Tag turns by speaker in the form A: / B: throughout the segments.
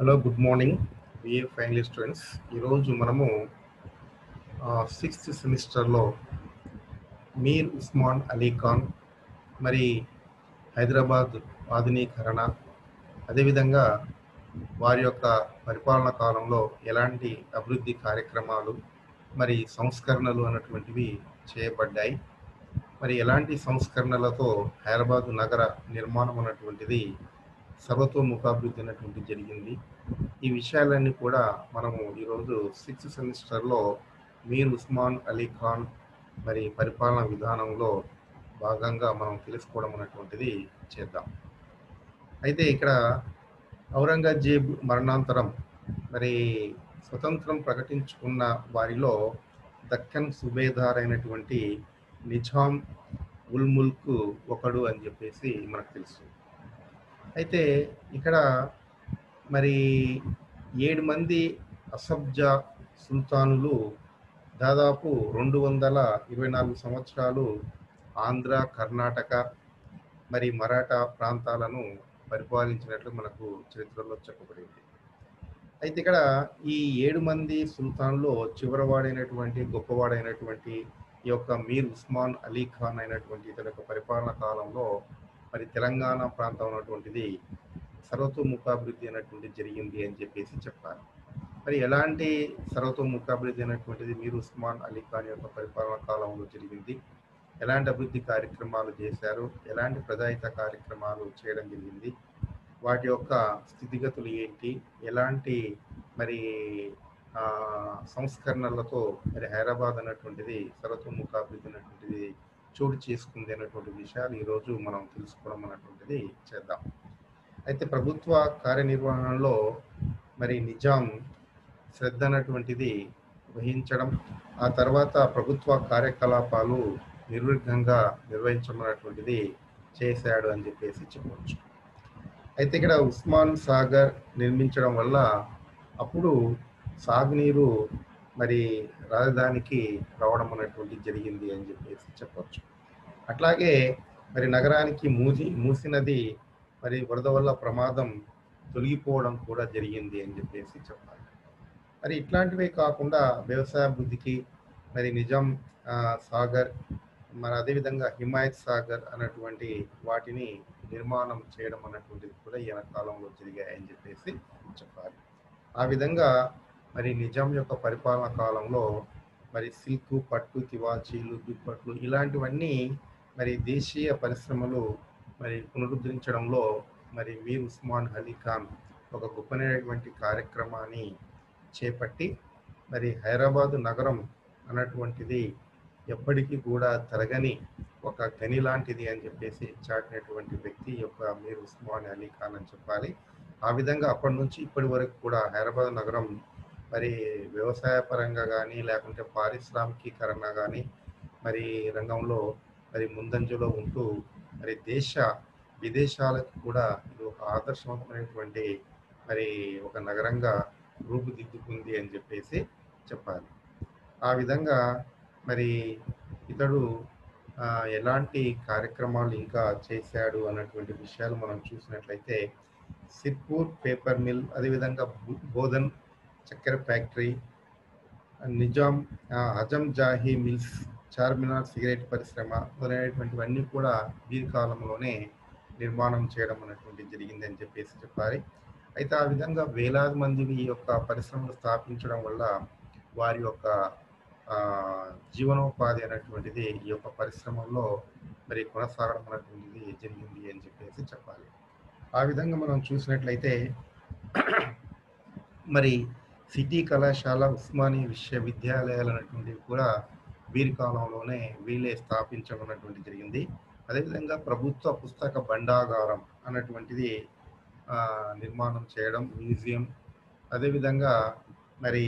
A: hello good morning BA final students ఈరోజు మనము sixth సెమిస్టర్లో మీర్ ఉస్మాన్ అలీ ఖాన్ మరి హైదరాబాద్ ఆధునీకరణ అదేవిధంగా వారి యొక్క పరిపాలన కాలంలో ఎలాంటి అభివృద్ధి కార్యక్రమాలు మరి సంస్కరణలు అన్నటువంటివి చేయబడ్డాయి మరి ఎలాంటి సంస్కరణలతో హైదరాబాద్ నగర నిర్మాణం అన్నటువంటిది సర్వతోముఖాభివృద్ధి అనేటువంటి జరిగింది ఈ విషయాలన్నీ కూడా మనము ఈరోజు సిక్స్త్ సెమిస్టర్లో మీర్ ఉస్మాన్ అలీ ఖాన్ మరి పరిపాలన విధానంలో భాగంగా మనం తెలుసుకోవడం అనేటువంటిది చేద్దాం అయితే ఇక్కడ ఔరంగజేబ్ మరణాంతరం మరి స్వతంత్రం ప్రకటించుకున్న వారిలో దక్కన్ సుబేదార్ అయినటువంటి నిజాం ఉల్ ముల్క్ ఒకడు అని చెప్పేసి మనకు తెలుసు అయితే ఇక్కడ మరి ఏడు మంది అసబ్జా సుల్తానులు దాదాపు రెండు వందల ఇరవై నాలుగు సంవత్సరాలు ఆంధ్ర కర్ణాటక మరి మరాఠా ప్రాంతాలను పరిపాలించినట్లు మనకు చరిత్రలో చెప్పబడింది అయితే ఇక్కడ ఈ ఏడు మంది సుల్తాన్లో చివరివాడైనటువంటి గొప్పవాడైనటువంటి ఈ యొక్క మీర్ ఉస్మాన్ అలీ ఖాన్ అయినటువంటి ఇతని యొక్క పరిపాలన కాలంలో మరి తెలంగాణ ప్రాంతం ఉన్నటువంటిది సర్వతోముఖాభివృద్ధి అనేటువంటి జరిగింది అని చెప్పేసి చెప్పారు మరి ఎలాంటి సర్వతోముఖాభివృద్ధి అనేటువంటిది మీర్ ఉస్మాన్ అలీ ఖాన్ యొక్క పరిపాలన కాలంలో జరిగింది ఎలాంటి అభివృద్ధి కార్యక్రమాలు చేశారు ఎలాంటి ప్రజాహిత కార్యక్రమాలు చేయడం జరిగింది వాటి యొక్క స్థితిగతులు ఏంటి ఎలాంటి మరి సంస్కరణలతో మరి హైదరాబాద్ అన్నటువంటిది సర్వతోముఖాభివృద్ధి అనేటువంటిది చోటు చేసుకుంది అన్నటువంటి విషయాలు ఈరోజు మనం తెలుసుకోవడం అన్నటువంటిది చేద్దాం అయితే ప్రభుత్వ కార్యనిర్వహణలో మరి నిజాం శ్రద్ధ అన్నటువంటిది వహించడం ఆ తర్వాత ప్రభుత్వ కార్యకలాపాలు నిర్విఘ్నంగా నిర్వహించమన్నటువంటిది చేశాడు అని చెప్పేసి చెప్పవచ్చు అయితే ఇక్కడ ఉస్మాన్ సాగర్ నిర్మించడం వల్ల అప్పుడు సాగునీరు మరి రాజధానికి రావడం అనేటువంటి జరిగింది అని చెప్పేసి చెప్పవచ్చు అట్లాగే మరి నగరానికి మూసి మూసినది మరి వరద వల్ల ప్రమాదం తొలగిపోవడం కూడా జరిగింది అని చెప్పేసి చెప్పాలి మరి ఇట్లాంటివే కాకుండా వ్యవసాయ అభివృద్ధికి మరి నిజాం సాగర్ మరి అదేవిధంగా హిమాయత్ సాగర్ అన్నటువంటి వాటిని నిర్మాణం చేయడం అన్నటువంటిది కూడా ఈయన కాలంలో జరిగాయని చెప్పేసి చెప్పాలి ఆ విధంగా మరి నిజాం యొక్క పరిపాలన కాలంలో మరి సిల్క్ పట్టు తివాచీలు దుప్పట్లు ఇలాంటివన్నీ మరి దేశీయ పరిశ్రమలు మరి పునరుద్ధరించడంలో మరి మీర్ ఉస్మాన్ అలీ ఖాన్ ఒక గొప్పనైనటువంటి కార్యక్రమాన్ని చేపట్టి మరి హైదరాబాదు నగరం అన్నటువంటిది ఎప్పటికీ కూడా తరగని ఒక గని లాంటిది అని చెప్పేసి చాటినటువంటి వ్యక్తి యొక్క మీర్ ఉస్మాన్ అలీ ఖాన్ అని చెప్పాలి ఆ విధంగా అప్పటి నుంచి ఇప్పటి వరకు కూడా హైదరాబాద్ నగరం మరి వ్యవసాయ పరంగా కానీ లేకుంటే పారిశ్రామికీకరణ కానీ మరి రంగంలో మరి ముందంజలో ఉంటూ మరి దేశ విదేశాలకు కూడా ఇది ఒక ఆదర్శవంతమైనటువంటి మరి ఒక నగరంగా రూపుదిద్దుకుంది అని చెప్పేసి చెప్పాలి ఆ విధంగా మరి ఇతడు ఎలాంటి కార్యక్రమాలు ఇంకా చేశాడు అన్నటువంటి విషయాలు మనం చూసినట్లయితే సిర్పూర్ పేపర్ మిల్ అదేవిధంగా బోధన్ చక్కెర factory Nizam Azam Jahi mills Charminar cigarette పరిశ్రమ మొదలైనటువంటివన్నీ కూడా దీర్ఘకాలంలోనే నిర్మాణం చేయడం అనేటువంటి జరిగింది అని చెప్పేసి చెప్పాలి అయితే ఆ విధంగా వేలాది మంది ఈ యొక్క పరిశ్రమలు స్థాపించడం వల్ల వారి యొక్క జీవనోపాధి అనేటువంటిది ఈ యొక్క పరిశ్రమల్లో మరి కొనసాగడం అనేటువంటిది జరిగింది అని చెప్పేసి చెప్పాలి ఆ విధంగా మనం చూసినట్లయితే మరి సిటీ కళాశాల ఉస్మానీ విశ్వవిద్యాలయాలు అనేటువంటివి కూడా వీరి కాలంలోనే వీళ్ళే స్థాపించడం అనేటువంటి జరిగింది అదేవిధంగా ప్రభుత్వ పుస్తక భండాగారం అన్నటువంటిది నిర్మాణం చేయడం మ్యూజియం అదేవిధంగా మరి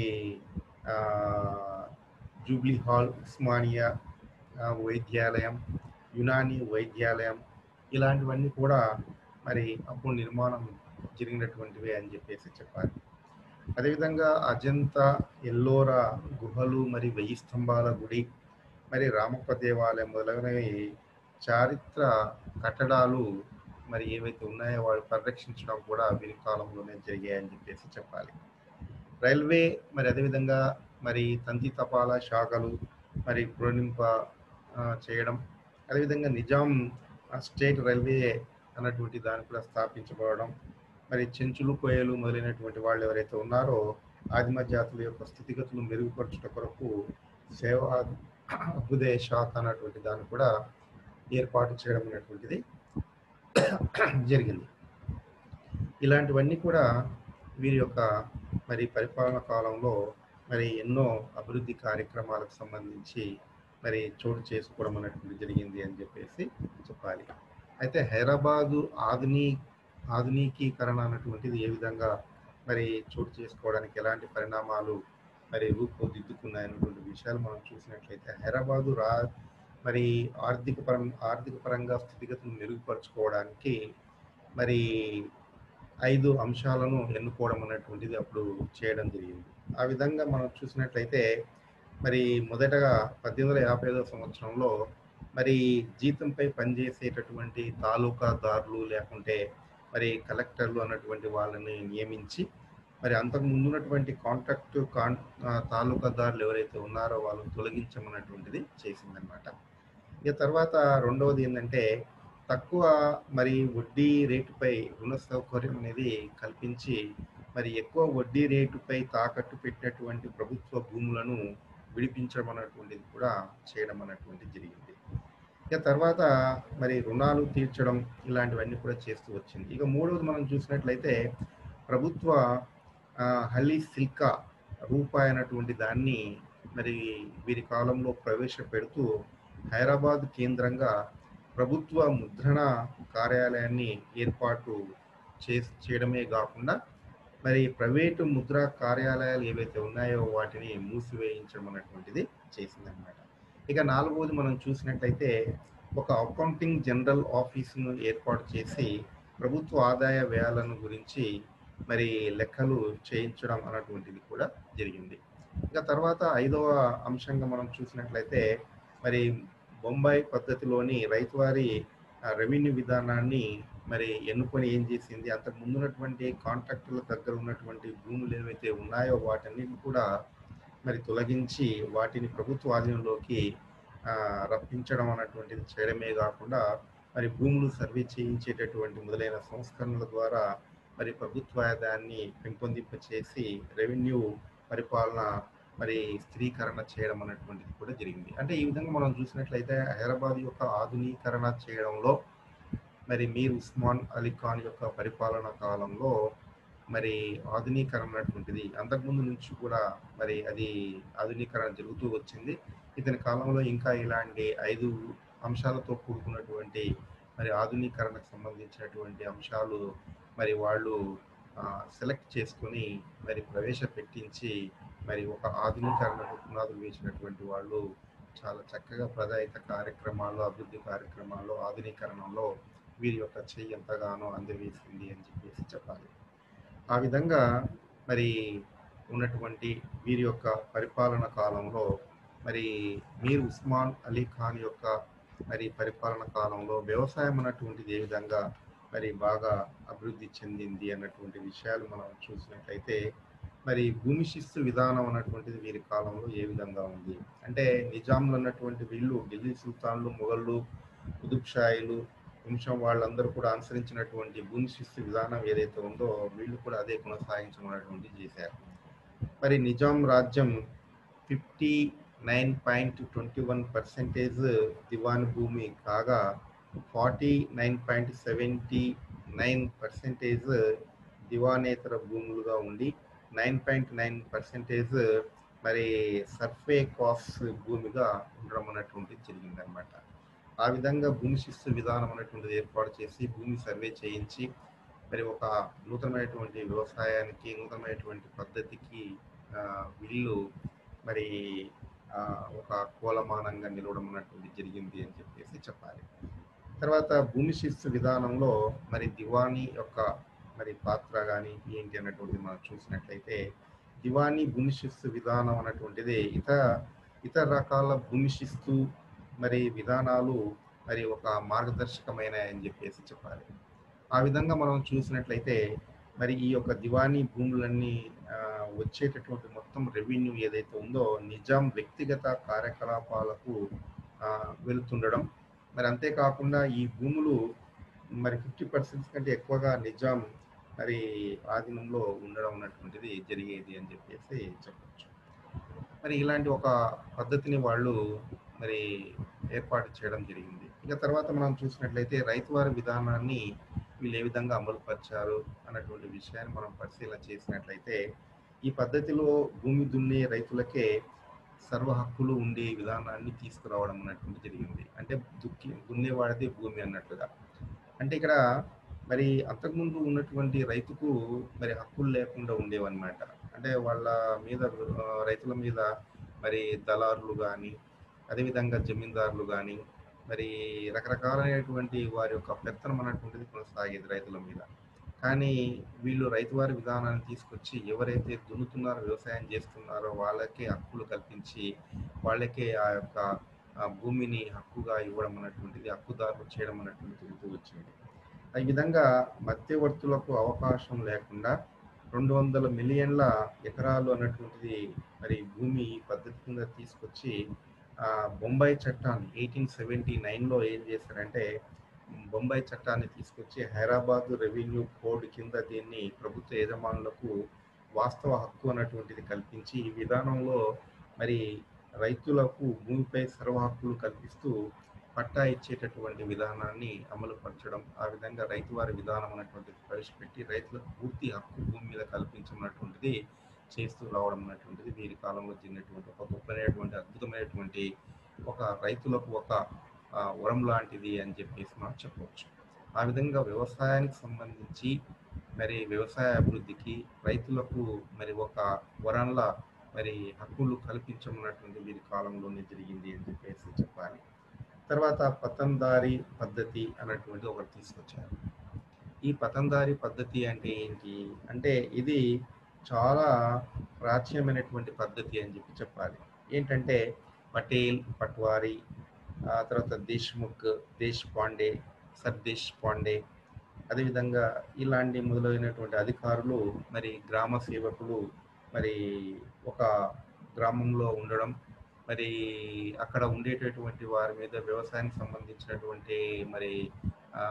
A: జూబ్లీ హాల్ ఉస్మానియా వైద్యాలయం యునాని వైద్యాలయం ఇలాంటివన్నీ కూడా మరి అప్పుడు నిర్మాణం జరిగినటువంటివే అని చెప్పేసి చెప్పాలి అదేవిధంగా అజంతా ఎల్లోరా గుహలు మరి వెయ్యి స్తంభాల గుడి మరి రామప్ప దేవాలయం మొదలైనవి చారిత్ర కట్టడాలు మరి ఏవైతే ఉన్నాయో వాళ్ళు పరిరక్షించడం కూడా వీరి కాలంలోనే జరిగాయని చెప్పేసి చెప్పాలి రైల్వే మరి అదేవిధంగా మరి తంతి తపాలా శాఖలు మరి పునరింప ఆ, చేయడం అదేవిధంగా నిజాం ఆ, స్టేట్ రైల్వే అన్నటువంటి దాన్ని కూడా స్థాపించబడడం మరి చెంచులు కోయలు మొదలైనటువంటి వాళ్ళు ఎవరైతే ఉన్నారో ఆదిమ జాతుల యొక్క స్థితిగతులు మెరుగుపరచుట కొరకు సేవా అభ్యుదయ శాఖ అన్నటువంటి దాన్ని కూడా ఏర్పాటు చేయడం అనేటువంటిది జరిగింది ఇలాంటివన్నీ కూడా వీరి యొక్క మరి పరిపాలన కాలంలో మరి ఎన్నో అభివృద్ధి కార్యక్రమాలకు సంబంధించి మరి చోటు చేసుకోవడం అనేటువంటి జరిగింది అని చెప్పేసి చెప్పాలి అయితే హైదరాబాదు ఆధునీ ఆధునికీకరణ అన్నటువంటిది ఏ విధంగా మరి చోటు చేసుకోవడానికి ఎలాంటి పరిణామాలు మరి రూపుదిద్దుకున్నాయన్నటువంటి విషయాలు మనం చూసినట్లయితే హైదరాబాదు రా మరి ఆర్థిక పరం ఆర్థిక పరంగా స్థితిగతులు మెరుగుపరచుకోవడానికి మరి ఐదు అంశాలను ఎన్నుకోవడం అనేటువంటిది అప్పుడు చేయడం జరిగింది ఆ విధంగా మనం చూసినట్లయితే మరి మొదటగా పద్దెనిమిది వందల యాభై ఐదో సంవత్సరంలో మరి జీతంపై పనిచేసేటటువంటి తాలూకాదారులు లేకుంటే మరి కలెక్టర్లు అన్నటువంటి వాళ్ళని నియమించి మరి అంతకు ముందు ఉన్నటువంటి కాంట్రాక్ట్ కాన్ ఆ, తాలూకాదారులు ఎవరైతే ఉన్నారో వాళ్ళని తొలగించమన్నటువంటిది చేసిందనమాట ఇక తర్వాత రెండవది ఏంటంటే తక్కువ మరి వడ్డీ రేటుపై రుణ సౌకర్యం అనేది కల్పించి మరి ఎక్కువ వడ్డీ రేటుపై తాకట్టు పెట్టినటువంటి ప్రభుత్వ భూములను విడిపించడం అన్నటువంటిది కూడా చేయడం అన్నటువంటిది జరిగింది ఇక తర్వాత మరి రుణాలు తీర్చడం ఇలాంటివన్నీ కూడా చేస్తూ వచ్చింది ఇక మూడవది మనం చూసినట్లయితే ప్రభుత్వ ఆ, హలి సిల్కా రూపాయి అన్నటువంటి దాన్ని మరి వీరి కాలంలో ప్రవేశపెడుతూ హైదరాబాద్ కేంద్రంగా ప్రభుత్వ ముద్రణ కార్యాలయాన్ని ఏర్పాటు చే చేయడమే కాకుండా మరి ప్రైవేటు ముద్ర కార్యాలయాలు ఏవైతే ఉన్నాయో వాటిని మూసివేయించడం అనేటువంటిది చేసిందనమాట ఇక నాలుగవది మనం చూసినట్లయితే ఒక అకౌంటింగ్ జనరల్ ఆఫీసును ఏర్పాటు చేసి ప్రభుత్వ ఆదాయ వ్యయాలను గురించి మరి లెక్కలు చేయించడం అన్నటువంటిది కూడా జరిగింది ఇక తర్వాత ఐదవ అంశంగా మనం చూసినట్లయితే మరి బొంబాయి పద్ధతిలోని రైతువారి ఆ, రెవెన్యూ విధానాన్ని మరి ఎన్నుకొని ఏం చేసింది అంతకు ముందు ఉన్నటువంటి కాంట్రాక్టుల దగ్గర ఉన్నటువంటి భూములు ఏవైతే ఉన్నాయో వాటన్నిటిని కూడా మరి తొలగించి వాటిని ప్రభుత్వ ఆధీనంలోకి ఆ, రప్పించడం అన్నటువంటిది చేయడమే కాకుండా మరి భూములు సర్వే చేయించేటటువంటి మొదలైన సంస్కరణల ద్వారా మరి ప్రభుత్వ ఆదాయాన్ని పెంపొందింప చేసి రెవెన్యూ పరిపాలన మరి స్థిరీకరణ చేయడం అనేటువంటిది కూడా జరిగింది అంటే ఈ విధంగా మనం చూసినట్లయితే హైదరాబాద్ యొక్క ఆధునీకరణ చేయడంలో మరి మీర్ ఉస్మాన్ అలీ ఖాన్ యొక్క పరిపాలన కాలంలో మరి ఆధునీకరణ అనేటువంటిది అంతకుముందు నుంచి కూడా మరి అది ఆధునీకరణ జరుగుతూ వచ్చింది ఇతని కాలంలో ఇంకా ఇలాంటి ఐదు అంశాలతో కూడుకున్నటువంటి మరి ఆధునీకరణకు సంబంధించినటువంటి అంశాలు మరి వాళ్ళు సెలెక్ట్ చేసుకొని మరి ప్రవేశపెట్టించి మరి ఒక ఆధునీకరణకు పునాదులు వేసినటువంటి వాళ్ళు చాలా చక్కగా ప్రజాహిత కార్యక్రమాల్లో అభివృద్ధి కార్యక్రమాల్లో ఆధునీకరణలో వీరి యొక్క చెయ్యి ఎంతగానో అందవేసింది అని చెప్పేసి చెప్పాలి ఆ విధంగా మరి ఉన్నటువంటి వీరి యొక్క పరిపాలన కాలంలో మరి మీర్ ఉస్మాన్ అలీ ఖాన్ యొక్క మరి పరిపాలన కాలంలో వ్యవసాయం అన్నటువంటిది ఏ విధంగా మరి బాగా అభివృద్ధి చెందింది అన్నటువంటి విషయాలు మనం చూసినట్లయితే మరి భూమి శిస్తు విధానం అన్నటువంటిది వీరి కాలంలో ఏ విధంగా ఉంది అంటే నిజాంలు అన్నటువంటి వీళ్ళు ఢిల్లీ సుల్తాన్లు మొఘళ్ళు కుతుబ్ షాయిలు వంశం వాళ్ళందరూ కూడా అనుసరించినటువంటి భూమి శిస్తు విధానం ఏదైతే ఉందో వీళ్ళు కూడా అదే కొనసాగించడం అనేటువంటిది చేశారు మరి నిజాం రాజ్యం fifty nine point twenty one percentage దివాన్ భూమి కాగా forty nine point seventy nine percentage దివానేతర భూములుగా ఉండి నైన్ పాయింట్ నైన్ పర్సెంటేజ్ మరి సర్ఫే కాస్ భూమిగా ఉండడం అనేటువంటిది జరిగిందనమాట ఆ విధంగా భూమి శిస్తు విధానం అనేటువంటిది ఏర్పాటు చేసి భూమి సర్వే చేయించి మరి ఒక నూతనమైనటువంటి వ్యవసాయానికి నూతనమైనటువంటి పద్ధతికి ఆ, వీళ్ళు మరి ఆ, ఒక కోలమానంగా నిలవడం అన్నటువంటి జరిగింది అని చెప్పేసి చెప్పాలి తర్వాత భూమి శిస్తు విధానంలో మరి దివానీ యొక్క మరి పాత్ర కానీ ఏంటి అన్నటువంటిది మనం చూసినట్లయితే దివానీ భూమి శిస్తు విధానం అన్నటువంటిది ఇతర ఇతర రకాల భూమి శిస్తు మరి విధానాలు మరి ఒక మార్గదర్శకమైన అని చెప్పేసి చెప్పాలి ఆ విధంగా మనం చూసినట్లయితే మరి ఈ యొక్క దివానీ భూములన్నీ ఆ, వచ్చేటటువంటి మొత్తం రెవెన్యూ ఏదైతే ఉందో నిజాం వ్యక్తిగత కార్యకలాపాలకు ఆ, వెళ్తుండడం మరి అంతేకాకుండా ఈ భూములు మరి ఫిఫ్టీ పర్సెంట్ కంటే ఎక్కువగా నిజాం మరి ఆధీనంలో ఉండడం అన్నటువంటిది జరిగేది అని చెప్పేసి చెప్పచ్చు మరి ఇలాంటి ఒక పద్ధతిని వాళ్ళు మరి ఏర్పాటు చేయడం జరిగింది ఇక తర్వాత మనం చూసినట్లయితే రైతువారి విధానాన్ని వీళ్ళు ఏ విధంగా అమలు పరిచారు అన్నటువంటి విషయాన్ని మనం పరిశీలన చేసినట్లయితే ఈ పద్ధతిలో భూమి దున్నే రైతులకే సర్వ హక్కులు ఉండే విధానాన్ని తీసుకురావడం అన్నటువంటి జరిగింది అంటే దుక్కి దున్నేవాడిది భూమి అన్నట్లుగా అంటే ఇక్కడ మరి అంతకుముందు ఉన్నటువంటి రైతుకు మరి హక్కులు లేకుండా ఉండేవన్నమాట అంటే వాళ్ళ మీద ఆ, రైతుల మీద మరి దళారులు కానీ అదేవిధంగా జమీందారులు కానీ మరి రకరకాలైనటువంటి వారి యొక్క పెత్తనం అన్నటువంటిది కొనసాగేది రైతుల మీద కానీ వీళ్ళు రైతువారి విధానాన్ని తీసుకొచ్చి ఎవరైతే దున్నుతున్నారో వ్యవసాయం చేస్తున్నారో వాళ్ళకే హక్కులు కల్పించి వాళ్ళకే ఆ యొక్క ఆ భూమిని హక్కుగా ఇవ్వడం అన్నటువంటిది హక్కుదారులు చేయడం అన్నటువంటిది జరుగుతూ వచ్చింది ఈ విధంగా మధ్యవర్తులకు అవకాశం లేకుండా రెండు వందల మిలియన్ల ఎకరాలు అన్నటువంటిది మరి భూమి ఈ పద్ధతి కింద తీసుకొచ్చి ఆ బొంబాయి చట్టాన్ని ఎయిటీన్ సెవెంటీ నైన్లో ఏం చేశారంటే బొంబాయి చట్టాన్ని తీసుకొచ్చి హైదరాబాద్ రెవెన్యూ కోడ్ కింద దీన్ని ప్రభుత్వ యజమానులకు వాస్తవ హక్కు అన్నటువంటిది కల్పించి ఈ విధానంలో మరి రైతులకు భూమిపై సర్వ హక్కులు కల్పిస్తూ పట్టా ఇచ్చేటటువంటి విధానాన్ని అమలు పరచడం ఆ విధంగా రైతువారి విధానం అన్నటువంటిది ప్రవేశపెట్టి రైతులకు పూర్తి హక్కు భూమి మీద కల్పించమన్నటువంటిది చేస్తూ రావడం అన్నటువంటిది వీరి కాలంలో జరిగినటువంటి ఒక గొప్పమైనటువంటి అద్భుతమైనటువంటి ఒక రైతులకు ఒక ఆ, వరం లాంటిది అని చెప్పేసి మనం చెప్పవచ్చు ఆ విధంగా వ్యవసాయానికి సంబంధించి మరి వ్యవసాయ అభివృద్ధికి రైతులకు మరి ఒక వరంలా మరి హక్కులు కల్పించమన్నటువంటి వీరి కాలంలోనే జరిగింది అని చెప్పేసి చెప్పాలి తర్వాత పతందారి పద్ధతి అన్నటువంటి ఒకటి తీసుకొచ్చారు ఈ పతందారి పద్ధతి అంటే ఏంటి అంటే ఇది చాలా ప్రాచీనమైనటువంటి పద్ధతి అని చెప్పి చెప్పాలి ఏంటంటే పటేల్ పట్వారి ఆ తర్వాత దేశ్ముఖ్ దేశ్ పాండే సర్దేశ్ పాండే అదేవిధంగా ఇలాంటి మొదలైనటువంటి అధికారులు మరి గ్రామ సేవకులు మరి ఒక గ్రామంలో ఉండడం మరి అక్కడ ఉండేటటువంటి వారి మీద వ్యవసాయానికి సంబంధించినటువంటి మరి ఆ,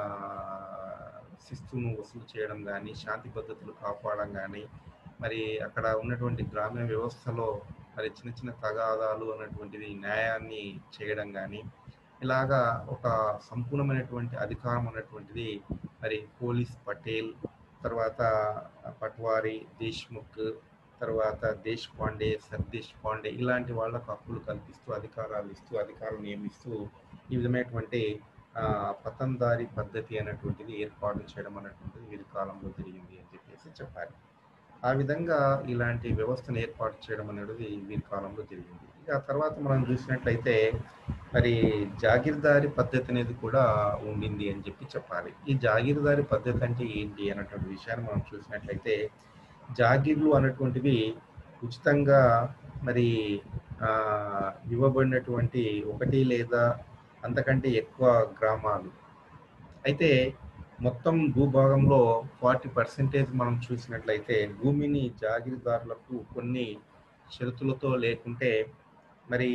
A: శిస్తును వసూలు చేయడం కానీ శాంతి పద్ధతులు కాపాడడం కానీ మరి అక్కడ ఉన్నటువంటి గ్రామీణ వ్యవస్థలో మరి చిన్న చిన్న తగాదాలు అన్నటువంటివి న్యాయాన్ని చేయడం కానీ ఇలాగా ఒక సంపూర్ణమైనటువంటి అధికారం అన్నటువంటిది మరి పోలీస్ పటేల్ తర్వాత పట్వారి దేశ్ముఖ్ తర్వాత దేశ్ పాండే సర్దేశ్ పాండే ఇలాంటి వాళ్ళకు హక్కులు కల్పిస్తూ అధికారాలు ఇస్తూ అధికారులు నియమిస్తూ ఈ విధమైనటువంటి ఆ, పతందారి పద్ధతి అనేటువంటిది ఏర్పాటు చేయడం అనేటువంటిది వీరి కాలంలో జరిగింది అని చెప్పేసి చెప్పాలి ఆ విధంగా ఇలాంటి వ్యవస్థను ఏర్పాటు చేయడం అనేది వీరి కాలంలో జరిగింది ఇక ఆ తర్వాత మనం చూసినట్లయితే మరి జాగీర్దారి పద్ధతి అనేది కూడా ఉండింది అని చెప్పి చెప్పాలి ఈ జాగీర్దారి పద్ధతి అంటే ఏంటి అన్నటువంటి విషయాన్ని మనం చూసినట్లయితే జాగీర్లు అనేటువంటివి ఉచితంగా మరి ఆ, ఇవ్వబడినటువంటి ఒకటి లేదా అంతకంటే ఎక్కువ గ్రామాలు అయితే మొత్తం భూభాగంలో ఫార్టీ పర్సెంటేజ్ మనం చూసినట్లయితే భూమిని జాగీర్దారులకు కొన్ని షరతులతో లేకుంటే మరి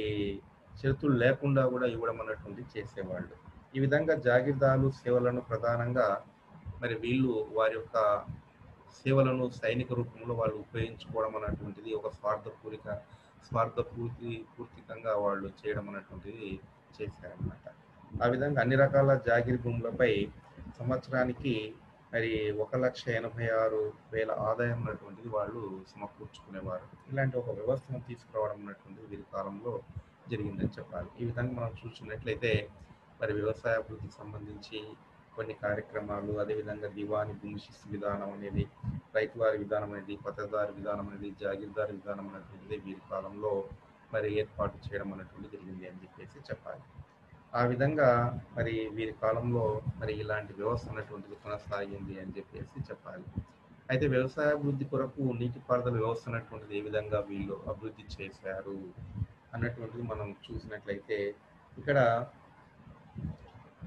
A: షరతులు లేకుండా కూడా ఇవ్వడం అన్నటువంటి చేసేవాళ్ళు ఈ విధంగా జాగీర్దారులు సేవలను ప్రధానంగా మరి వీళ్ళు వారి యొక్క సేవలను సైనిక రూపంలో వాళ్ళు ఉపయోగించుకోవడం అన్నటువంటిది ఒక స్వార్థపూరిక స్వార్థ పూర్తి పూర్తికంగా వాళ్ళు చేయడం అన్నటువంటిది చేశారన్నమాట ఆ విధంగా అన్ని రకాల జాగిరి భూములపై సంవత్సరానికి మరి ఒక లక్ష ఎనభై ఆరు వేల ఆదాయం ఉన్నటువంటిది వాళ్ళు సమకూర్చుకునేవారు ఇలాంటి ఒక వ్యవస్థను తీసుకురావడం అన్నటువంటిది వీరి కాలంలో జరిగిందని చెప్పాలి ఈ విధంగా మనం చూసినట్లయితే మరి వ్యవసాయ అభివృద్ధికి సంబంధించి కొన్ని కార్యక్రమాలు అదేవిధంగా దివాని భూమి శిస్తు విధానం అనేది రైతువారి విధానం అనేది పట్టదారి విధానం అనేది జాగీర్దారి విధానం అనేటువంటిది వీరి కాలంలో మరి ఏర్పాటు చేయడం అనేటువంటి జరిగింది అని చెప్పేసి చెప్పాలి ఆ విధంగా మరి వీరి కాలంలో మరి ఇలాంటి వ్యవస్థ అనేటువంటిది కొనసాగింది అని చెప్పేసి చెప్పాలి అయితే వ్యవసాయ అభివృద్ధి కొరకు నీటిపారుదల వ్యవస్థ అనేటువంటిది ఏ విధంగా వీళ్ళు అభివృద్ధి చేశారు అన్నటువంటిది మనం చూసినట్లయితే ఇక్కడ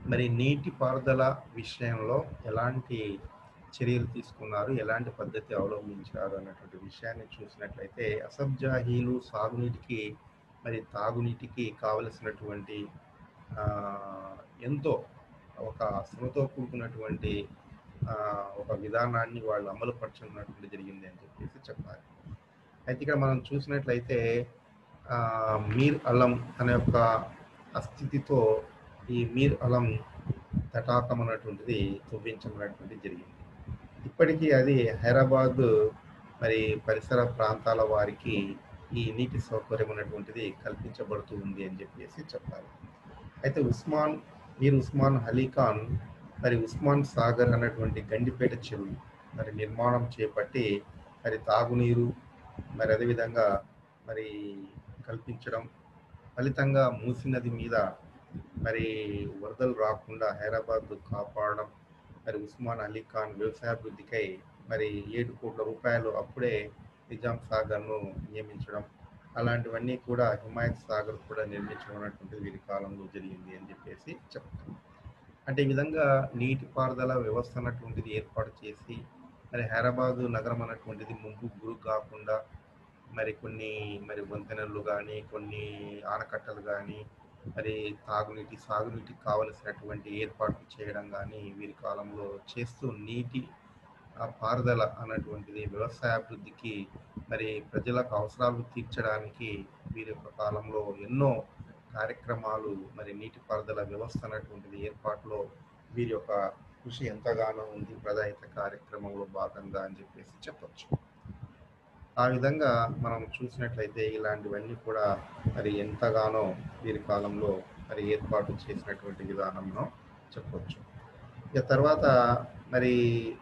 A: మరి నీటి పారుదల విషయంలో ఎలాంటి చర్యలు తీసుకున్నారు ఎలాంటి పద్ధతి అవలంబించారు అన్నటువంటి విషయాన్ని చూసినట్లయితే అసబ్జాహీలు సాగునీటికి మరి తాగునీటికి కావలసినటువంటి ఆ, ఎంతో ఒక శ్రమతో కూడుకున్నటువంటి ఆ, ఒక విధానాన్ని వాళ్ళు అమలు పరచుకున్నటువంటి జరిగింది అని చెప్పేసి చెప్పాలి అయితే ఇక్కడ మనం చూసినట్లయితే ఆ, మీర్ అలం అనే ఒక అస్థితితో ఈ మీర్ అలం తటాకం అన్నటువంటిది తవ్వించమన్నటువంటిది జరిగింది ఇప్పటికీ అది హైదరాబాద్ మరి పరిసర ప్రాంతాల వారికి ఈ నీటి సౌకర్యం ఉన్నటువంటిది కల్పించబడుతూ ఉంది అని చెప్పేసి చెప్పాలి అయితే ఉస్మాన్ మీర్ ఉస్మాన్ అలీఖాన్ మరి ఉస్మాన్ సాగర్ అన్నటువంటి గండిపేట చెరువు మరి నిర్మాణం చేపట్టి మరి తాగునీరు మరి అదేవిధంగా మరి కల్పించడం ఫలితంగా మూసి నది మీద మరి వరదలు రాకుండా హైదరాబాద్ కాపాడడం మరి ఉస్మాన్ అలీ ఖాన్ వ్యవసాయాభివృద్ధికై మరి ఏడు కోట్ల రూపాయలు అప్పుడే నిజాం సాగర్ను నియమించడం అలాంటివన్నీ కూడా హిమాయత్ సాగర్ కూడా నిర్మించడం అనేటువంటిది వీరి కాలంలో జరిగింది అని చెప్పేసి చెప్తారు అంటే ఈ విధంగా నీటిపారుదల వ్యవస్థ అన్నటువంటిది ఏర్పాటు చేసి మరి హైదరాబాదు నగరం అన్నటువంటిది ముంపు గురి కాకుండా మరి కొన్ని మరి వంతెనలు కానీ కొన్ని ఆనకట్టలు కానీ మరి తాగునీటి సాగునీటికి కావలసినటువంటి ఏర్పాట్లు చేయడం కానీ వీరి కాలంలో చేస్తూ నీటి ఆ పారుదల అన్నటువంటిది వ్యవసాయ అభివృద్ధికి మరి ప్రజలకు అవసరాలు తీర్చడానికి వీరి యొక్క కాలంలో ఎన్నో కార్యక్రమాలు మరి నీటిపారుదల వ్యవస్థ అన్నటువంటిది ఏర్పాటులో వీరి యొక్క కృషి ఎంతగానో ఉంది ప్రధానిత కార్యక్రమంలో భాగంగా అని చెప్పేసి చెప్పొచ్చు ఆ విధంగా మనం చూసినట్లయితే ఇలాంటివన్నీ కూడా మరి ఎంతగానో వీరి కాలంలో మరి ఏర్పాటు చేసినటువంటి విధానంలో చెప్పొచ్చు ఇక తర్వాత మరి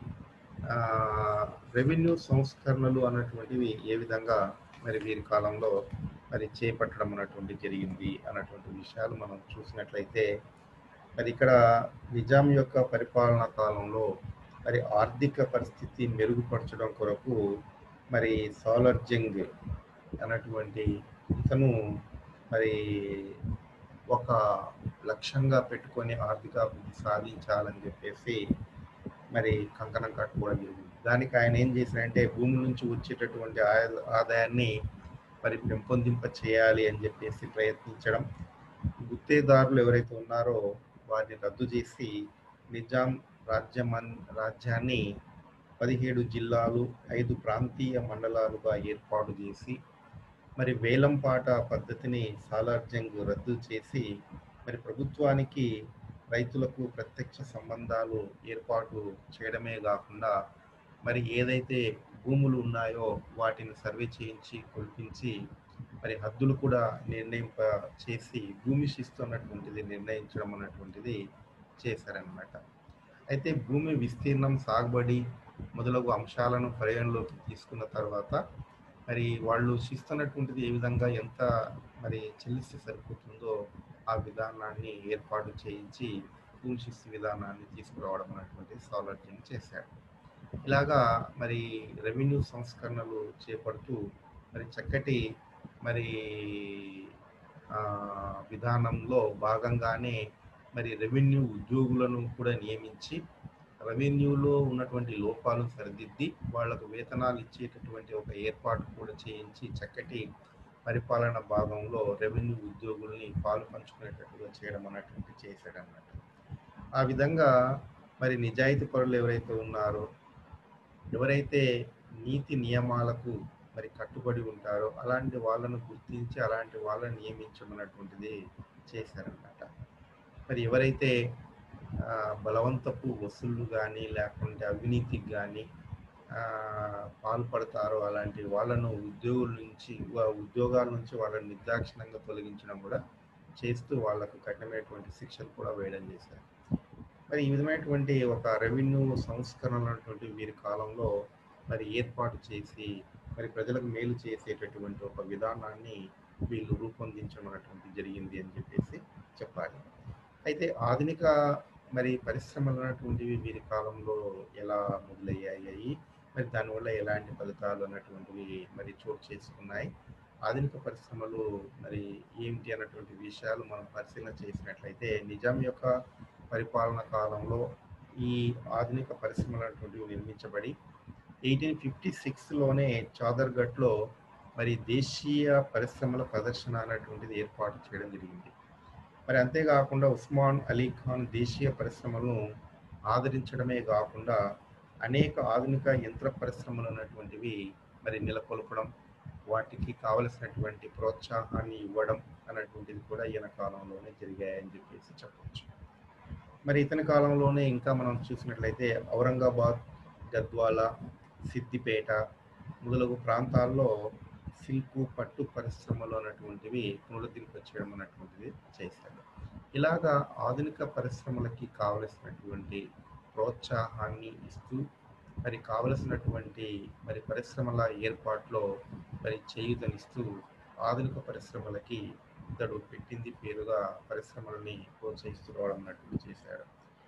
A: రెవెన్యూ సంస్కరణలు అన్నటువంటివి ఏ విధంగా మరి వీరి కాలంలో మరి చేపట్టడం అన్నటువంటి జరిగింది అన్నటువంటి విషయాలు మనం చూసినట్లయితే మరి ఇక్కడ నిజాం యొక్క పరిపాలనా కాలంలో మరి ఆర్థిక పరిస్థితి మెరుగుపరచడం కొరకు మరి సోలర్ జంగ్ అన్నటువంటి ఇతను మరి ఒక లక్ష్యంగా పెట్టుకొని ఆర్థిక అభివృద్ధి సాధించాలని చెప్పేసి మరి కంకణం కట్టుకోవడం జరిగింది దానికి ఆయన ఏం చేశారంటే భూమి నుంచి వచ్చేటటువంటి ఆయ- ఆదాయాన్ని మరి పెంపొందింప చేయాలి అని చెప్పేసి ప్రయత్నించడం గుత్తేదారులు ఎవరైతే ఉన్నారో వారిని రద్దు చేసి నిజాం రాజ్యమన్ రాజ్యాన్ని పదిహేడు జిల్లాలు ఐదు ప్రాంతీయ మండలాలుగా ఏర్పాటు చేసి మరి వేలంపాట పద్ధతిని సాలార్జంగ్ రద్దు చేసి మరి ప్రభుత్వానికి రైతులకు ప్రత్యక్ష సంబంధాలు ఏర్పాటు చేయడమే కాకుండా మరి ఏదైతే భూములు ఉన్నాయో వాటిని సర్వే చేయించి కొలిపించి మరి హద్దులు కూడా నిర్ణయింప చేసి భూమి శిస్తు అన్నటువంటిది నిర్ణయించడం అన్నటువంటిది చేశారనమాట అయితే భూమి విస్తీర్ణం సాగుబడి మొదలగు అంశాలను పరిగణలోకి తీసుకున్న తర్వాత మరి వాళ్ళు శిస్తున్నటువంటిది ఏ విధంగా ఎంత మరి చెల్లిస్తే సరిపోతుందో ఆ విధానాన్ని ఏర్పాటు చేయించి భూమి శిస్తు విధానాన్ని తీసుకురావడం అనేటువంటి సౌలభ్యం చేశాడు ఇలాగా మరి రెవెన్యూ సంస్కరణలు చేపడుతూ మరి చక్కటి మరి ఆ, విధానంలో భాగంగానే మరి రెవెన్యూ ఉద్యోగులను కూడా నియమించి రెవెన్యూలో ఉన్నటువంటి లోపాలను సరిదిద్ది వాళ్లకు వేతనాలు ఇచ్చేటటువంటి ఒక ఏర్పాటు కూడా చేయించి చక్కటి పరిపాలన భాగంలో రెవెన్యూ ఉద్యోగుల్ని పాలు పంచుకునేటట్టుగా చేయడం అన్నటువంటి చేశాడు అన్నమాట ఆ విధంగా మరి నిజాయితీ పరులు ఎవరైతే ఉన్నారో ఎవరైతే నీతి నియమాలకు మరి కట్టుబడి ఉంటారో అలాంటి వాళ్ళను గుర్తించి అలాంటి వాళ్ళని నియమించమన్నటువంటిది చేశారన్నమాట మరి ఎవరైతే ఆ, బలవంతపు వసూళ్ళు కానీ లేకుంటే అవినీతికి కానీ పాల్పడతారో అలాంటి వాళ్ళను ఉద్యోగుల నుంచి వా- ఉద్యోగాల నుంచి వాళ్ళని నిర్దాక్షిణంగా తొలగించడం కూడా చేస్తూ వాళ్ళకు కఠినమైనటువంటి శిక్షలు కూడా వేయడం చేశారు మరి ఈ విధమైనటువంటి ఒక రెవెన్యూ సంస్కరణ అన్నటువంటి వీరి కాలంలో మరి ఏర్పాటు చేసి మరి ప్రజలకు మేలు చేసేటటువంటి ఒక విధానాన్ని వీళ్ళు రూపొందించడం అనేటువంటి జరిగింది అని చెప్పేసి చెప్పాలి అయితే ఆధునిక మరి పరిశ్రమలు అన్నటువంటివి వీరి కాలంలో ఎలా మొదలయ్యాయి మరి దానివల్ల ఎలాంటి ఫలితాలు అన్నటువంటివి మరి చోటు చేసుకున్నాయి ఆధునిక పరిశ్రమలు మరి ఏమిటి అన్నటువంటి విషయాలు మనం పరిశీలన చేసినట్లయితే నిజాం యొక్క పరిపాలన కాలంలో ఈ ఆధునిక పరిశ్రమలు అనేటువంటివి నిర్మించబడి ఎయిటీన్ ఫిఫ్టీ సిక్స్లోనే చాదర్ఘట్లో మరి దేశీయ పరిశ్రమల ప్రదర్శన అనేటువంటిది ఏర్పాటు చేయడం జరిగింది మరి అంతేకాకుండా ఉస్మాన్ అలీ ఖాన్ దేశీయ పరిశ్రమలను ఆదరించడమే కాకుండా అనేక ఆధునిక యంత్ర పరిశ్రమలు అనేటువంటివి మరి నెలకొల్పడం వాటికి కావలసినటువంటి ప్రోత్సాహాన్ని ఇవ్వడం అనేటువంటిది కూడా ఈయన కాలంలోనే జరిగాయని చెప్పేసి చెప్పవచ్చు మరి ఇతని కాలంలోనే ఇంకా మనం చూసినట్లయితే ఔరంగాబాద్ గద్వాల సిద్దిపేట మొదలగు ప్రాంతాల్లో సిల్కు పట్టు పరిశ్రమలు అనేటువంటివి పునరుద్ధరింపచేయడం అనేటువంటిది చేశాడు ఇలాగా ఆధునిక పరిశ్రమలకి కావలసినటువంటి ప్రోత్సాహాన్ని ఇస్తూ మరి కావలసినటువంటి మరి పరిశ్రమల ఏర్పాట్లో మరి చేయుతనిస్తూ ఆధునిక పరిశ్రమలకి ఇతడు పెట్టింది పేరుగా పరిశ్రమలని ప్రోత్సహిస్తూ రావడం అన్నట్టు చేశాడు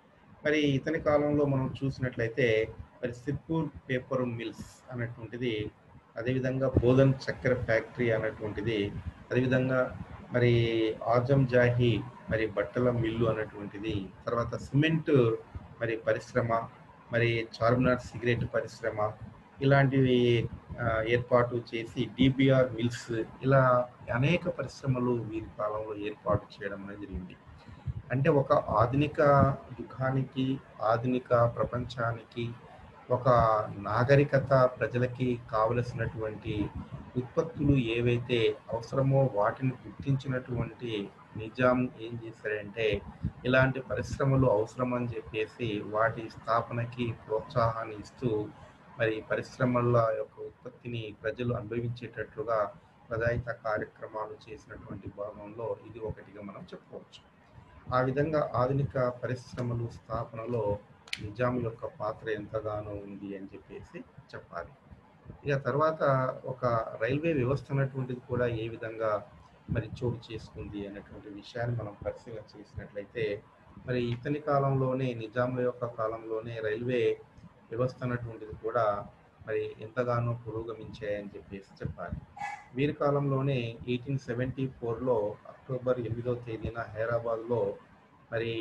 A: మరి ఇతని కాలంలో మనం చూసినట్లయితే మరి సిర్పూర్ పేపర్ మిల్స్ అనేటువంటిది అదేవిధంగా బోధన్ చక్కెర ఫ్యాక్టరీ అనేటువంటిది అదేవిధంగా మరి ఆజం జాహి మరి బట్టల మిల్లు అనేటువంటిది తర్వాత సిమెంట్ మరి పరిశ్రమ మరి చార్మినార్ సిగరెట్ పరిశ్రమ ఇలాంటివి ఆ, ఏర్పాటు చేసి డిబిఆర్ మిల్స్ ఇలా అనేక పరిశ్రమలు వీరి కాలంలో ఏర్పాటు చేయడం అనేది జరిగింది అంటే ఒక ఆధునిక యుగానికి ఆధునిక ప్రపంచానికి ఒక నాగరికత ప్రజలకి కావలసినటువంటి ఉత్పత్తులు ఏవైతే అవసరమో వాటిని గుర్తించినటువంటి నిజాం ఏం చేశారంటే ఇలాంటి పరిశ్రమలు అవసరం అని చెప్పేసి వాటి స్థాపనకి ప్రోత్సాహాన్ని ఇస్తూ మరి పరిశ్రమల యొక్క ఉత్పత్తిని ప్రజలు అనుభవించేటట్లుగా ప్రదాయిత కార్యక్రమాలు చేసినటువంటి భాగంలో ఇది ఒకటిగా మనం చెప్పుకోవచ్చు ఆ విధంగా ఆధునిక పరిశ్రమలు స్థాపనలో నిజాం యొక్క పాత్ర ఎంతగానో ఉంది అని చెప్పేసి చెప్పాలి ఇక తర్వాత ఒక రైల్వే వ్యవస్థ అనేటువంటిది కూడా ఏ విధంగా మరి చోటు చేసుకుంది అనేటువంటి విషయాన్ని మనం పరిశీలన చేసినట్లయితే మరి ఇతని కాలంలోనే నిజాంల యొక్క కాలంలోనే రైల్వే వ్యవస్థ అనేటువంటిది కూడా మరి ఎంతగానో పురోగమించాయని చెప్పేసి చెప్పాలి వీరి కాలంలోనే ఎయిటీన్ సెవెంటీ ఫోర్లో అక్టోబర్ ఎనిమిదో తేదీన హైదరాబాద్లో మరి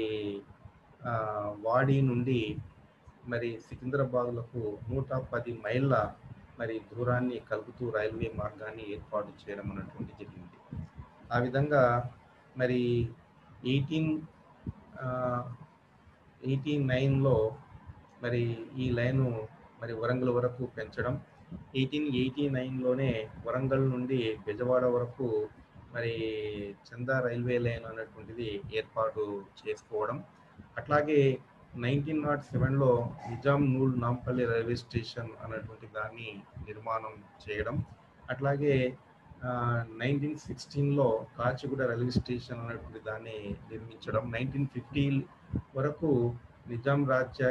A: ఆ, వాడి నుండి మరి సికింద్రాబాద్లకు నూట పది మైళ్ళ మరి దూరాన్ని కలుపుతూ రైల్వే మార్గాన్ని ఏర్పాటు చేయడం అన్నటువంటి జరిగింది ఆ విధంగా మరి ఎయిటీన్ ఎయిటీ నైన్లో మరి ఈ లైను మరి వరంగల్ వరకు పెంచడం ఎయిటీన్ ఎయిటీ నైన్లోనే వరంగల్ నుండి బెజవాడ వరకు మరి చందా రైల్వే లైన్ అనేటువంటిది ఏర్పాటు చేసుకోవడం అట్లాగే నైన్టీన్ నాట్ సెవెన్లో నిజాం నూల్ నాంపల్లి రైల్వే స్టేషన్ అనేటువంటి దాన్ని నిర్మాణం చేయడం అట్లాగే నైన్టీన్ సిక్స్టీన్లో కాచిగూడ రైల్వే స్టేషన్ అనేటువంటి దాన్ని నిర్మించడం నైన్టీన్ ఫిఫ్టీ వరకు నిజాం రాజ్య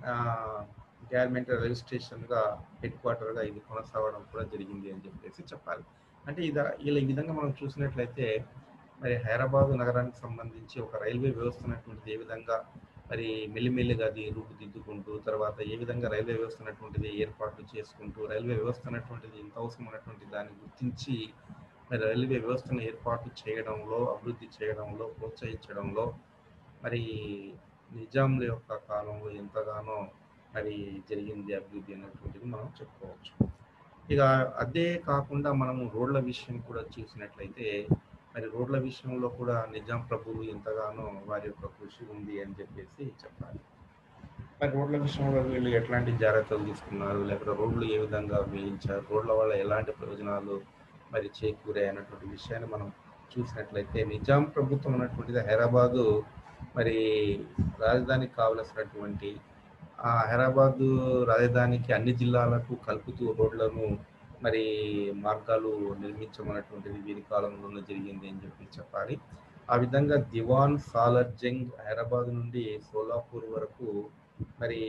A: గవర్నమెంట్ రైల్వే స్టేషన్గా హెడ్ క్వార్టర్గా ఇది కొనసాగడం కూడా జరిగింది అని చెప్పేసి చెప్పాలి అంటే ఇది ఇలా ఈ విధంగా మనం చూసినట్లయితే మరి హైదరాబాద్ నగరానికి సంబంధించి ఒక రైల్వే వ్యవస్థ అనేటువంటిది ఏ విధంగా మరి మెల్లిమెల్లిగా అది రూపుదిద్దుకుంటూ తర్వాత ఏ విధంగా రైల్వే వ్యవస్థ అనేటువంటిది ఏర్పాట్లు చేసుకుంటూ రైల్వే వ్యవస్థ అనేటువంటిది ఇంత అవసరం అనేటువంటి దాన్ని గుర్తించి మరి రైల్వే వ్యవస్థను ఏర్పాటు చేయడంలో అభివృద్ధి చేయడంలో ప్రోత్సహించడంలో మరి నిజాంల యొక్క కాలంలో ఎంతగానో మరి జరిగింది అభివృద్ధి అనేటువంటిది మనం చెప్పుకోవచ్చు ఇక అదే కాకుండా మనము రోడ్ల విషయం కూడా చూసినట్లయితే మరి రోడ్ల విషయంలో కూడా నిజాం ప్రభువులు ఎంతగానో వారి యొక్క కృషి ఉంది అని చెప్పేసి చెప్పాలి మరి రోడ్ల విషయంలో వీళ్ళు ఎట్లాంటి జాగ్రత్తలు తీసుకున్నారు లేకపోతే రోడ్లు ఏ విధంగా వేయించారు రోడ్ల వల్ల ఎలాంటి ప్రయోజనాలు మరి చేకూరాయి అన్నటువంటి విషయాన్ని మనం చూసినట్లయితే నిజాం ప్రభుత్వం అన్నటువంటిది హైదరాబాదు మరి రాజధానికి కావలసినటువంటి ఆ హైదరాబాదు రాజధానికి అన్ని జిల్లాలకు కలుపుతూ రోడ్లను మరి మార్గాలు నిర్మించమన్నటువంటిది వీరి కాలంలోనే జరిగింది అని చెప్పి చెప్పాలి ఆ విధంగా దివాన్ సాలర్ జంగ్ హైదరాబాద్ నుండి సోలాపూర్ వరకు మరి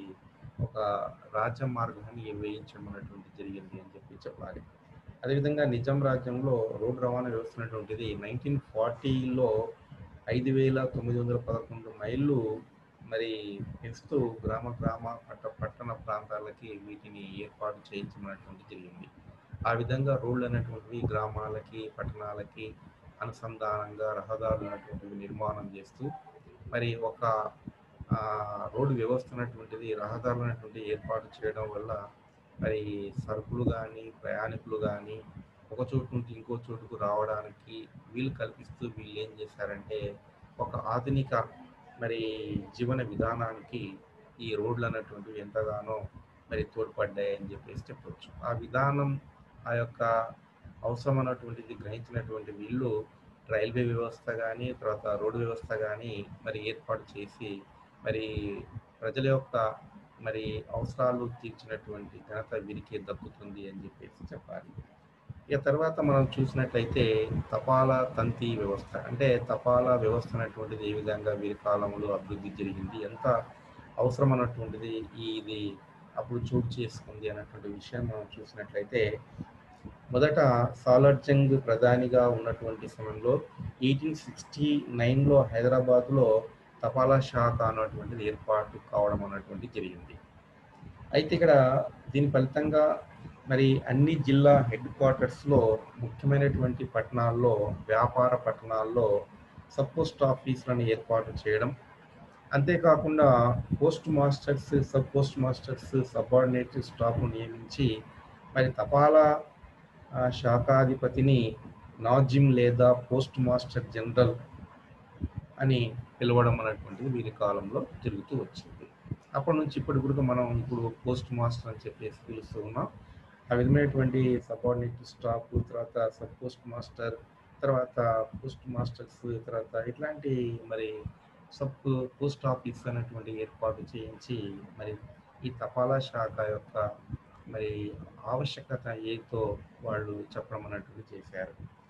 A: ఒక రాజ్య మార్గాన్ని వేయించమన్నటువంటి జరిగింది అని చెప్పి చెప్పాలి అదేవిధంగా నిజాం రాజ్యంలో రోడ్డు రవాణా వ్యవస్థ అనేటువంటిది నైన్టీన్ ఫార్టీలో ఐదు వేల తొమ్మిది వందల పదకొండు మైళ్ళు మరి పెంచుతూ గ్రామ గ్రామ పట్ట పట్టణ ప్రాంతాలకి వీటిని ఏర్పాటు చేయించమన్నటువంటి జరిగింది ఆ విధంగా రోడ్లు అనేటువంటివి గ్రామాలకి పట్టణాలకి అనుసంధానంగా రహదారులు అనేటువంటివి నిర్మాణం చేస్తూ మరి ఒక ఆ, రోడ్డు వ్యవస్థ అనేటువంటిది రహదారులు అనేటువంటి ఏర్పాటు చేయడం వల్ల మరి సరుకులు కానీ ప్రయాణికులు కానీ ఒక చోటు నుండి ఇంకో చోటుకు రావడానికి వీలు కల్పిస్తూ వీళ్ళు ఏం చేశారంటే ఒక ఆధునిక మరి జీవన విధానానికి ఈ రోడ్లు అనేటువంటివి ఎంతగానో మరి తోడ్పడ్డాయని చెప్పేసి చెప్పవచ్చు ఆ విధానం ఆ యొక్క అవసరం అన్నటువంటిది గ్రహించినటువంటి వీళ్ళు రైల్వే వ్యవస్థ కానీ తర్వాత రోడ్డు వ్యవస్థ కానీ మరి ఏర్పాటు చేసి మరి ప్రజల యొక్క మరి అవసరాలు తీర్చినటువంటి ఘనత వీరికే దక్కుతుంది అని చెప్పేసి చెప్పాలి ఇక తర్వాత మనం చూసినట్లయితే తపాలా తంతి వ్యవస్థ అంటే తపాలా వ్యవస్థ అనేటువంటిది ఏ విధంగా వీరి కాలంలో అభివృద్ధి జరిగింది ఎంత అవసరం అన్నటువంటిది ఈ ఇది అప్పుడు చోటు చేసుకుంది అన్నటువంటి విషయం మనం చూసినట్లయితే మొదట సాలర్జంగ్ ప్రధానిగా ఉన్నటువంటి సమయంలో ఎయిటీన్ సిక్స్టీ నైన్లో హైదరాబాద్లో తపాలా శాఖ అన్నటువంటిది ఏర్పాటు కావడం అన్నటువంటి జరిగింది అయితే ఇక్కడ దీని ఫలితంగా మరి అన్ని జిల్లా హెడ్ క్వార్టర్స్లో ముఖ్యమైనటువంటి పట్టణాల్లో వ్యాపార పట్టణాల్లో సబ్ పోస్ట్ ఆఫీసులను ఏర్పాటు చేయడం అంతేకాకుండా post masters sub post masters subordinate staff నియమించి మరి తపాలా ఆ, శాఖాధిపతిని నాజిమ్ లేదా పోస్ట్ మాస్టర్ జనరల్ అని పిలవడం అనేటువంటిది వీరి కాలంలో జరుగుతూ వచ్చింది అప్పటి నుంచి ఇప్పటి వరకు మనం ఇప్పుడు పోస్ట్ మాస్టర్ అని చెప్పేసి పిలుస్తూ ఉన్నాం ఆ విధమైనటువంటి సబార్డినేట్ స్టాఫ్ తర్వాత సబ్ పోస్ట్ మాస్టర్ తర్వాత పోస్ట్ మాస్టర్స్ తర్వాత ఇట్లాంటి మరి సబ్ పోస్ట్ ఆఫీస్ అనేటువంటి ఏర్పాటు చేయించి మరి ఈ తపాలా శాఖ యొక్క మరి ఆవశ్యకత ఏతో వాళ్ళు చెప్పడం అన్నట్టు చేశారు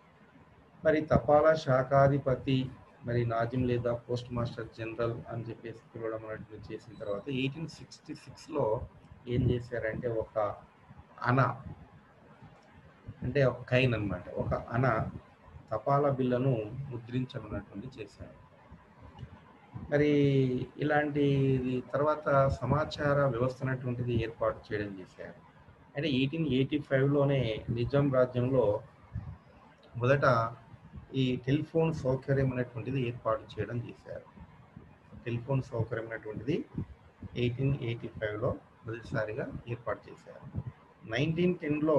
A: మరి తపాలా శాఖాధిపతి మరి నాజిం లేదా పోస్ట్ మాస్టర్ జనరల్ అని చెప్పేసి పిలవడం అన్నట్టు చేసిన తర్వాత ఎయిటీన్ సిక్స్టీ సిక్స్లో ఏం చేశారంటే ఒక అన అంటే ఒక కైన్ అన్నమాట ఒక అన తపాలా బిల్లను ముద్రించమన్నటువంటి చేశారు మరి ఇలాంటి తర్వాత సమాచార వ్యవస్థ అనేటువంటిది ఏర్పాటు చేయడం చేశారు అంటే ఎయిటీన్ ఎయిటీ ఫైవ్లోనే నిజాం రాజ్యంలో మొదట ఈ టెలిఫోన్ సౌకర్యం అనేటువంటిది ఏర్పాటు చేయడం చేశారు టెలిఫోన్ సౌకర్యం అనేటువంటిది ఎయిటీన్ ఎయిటీ ఫైవ్లో మొదటిసారిగా ఏర్పాటు చేశారు నైన్టీన్ టెన్లో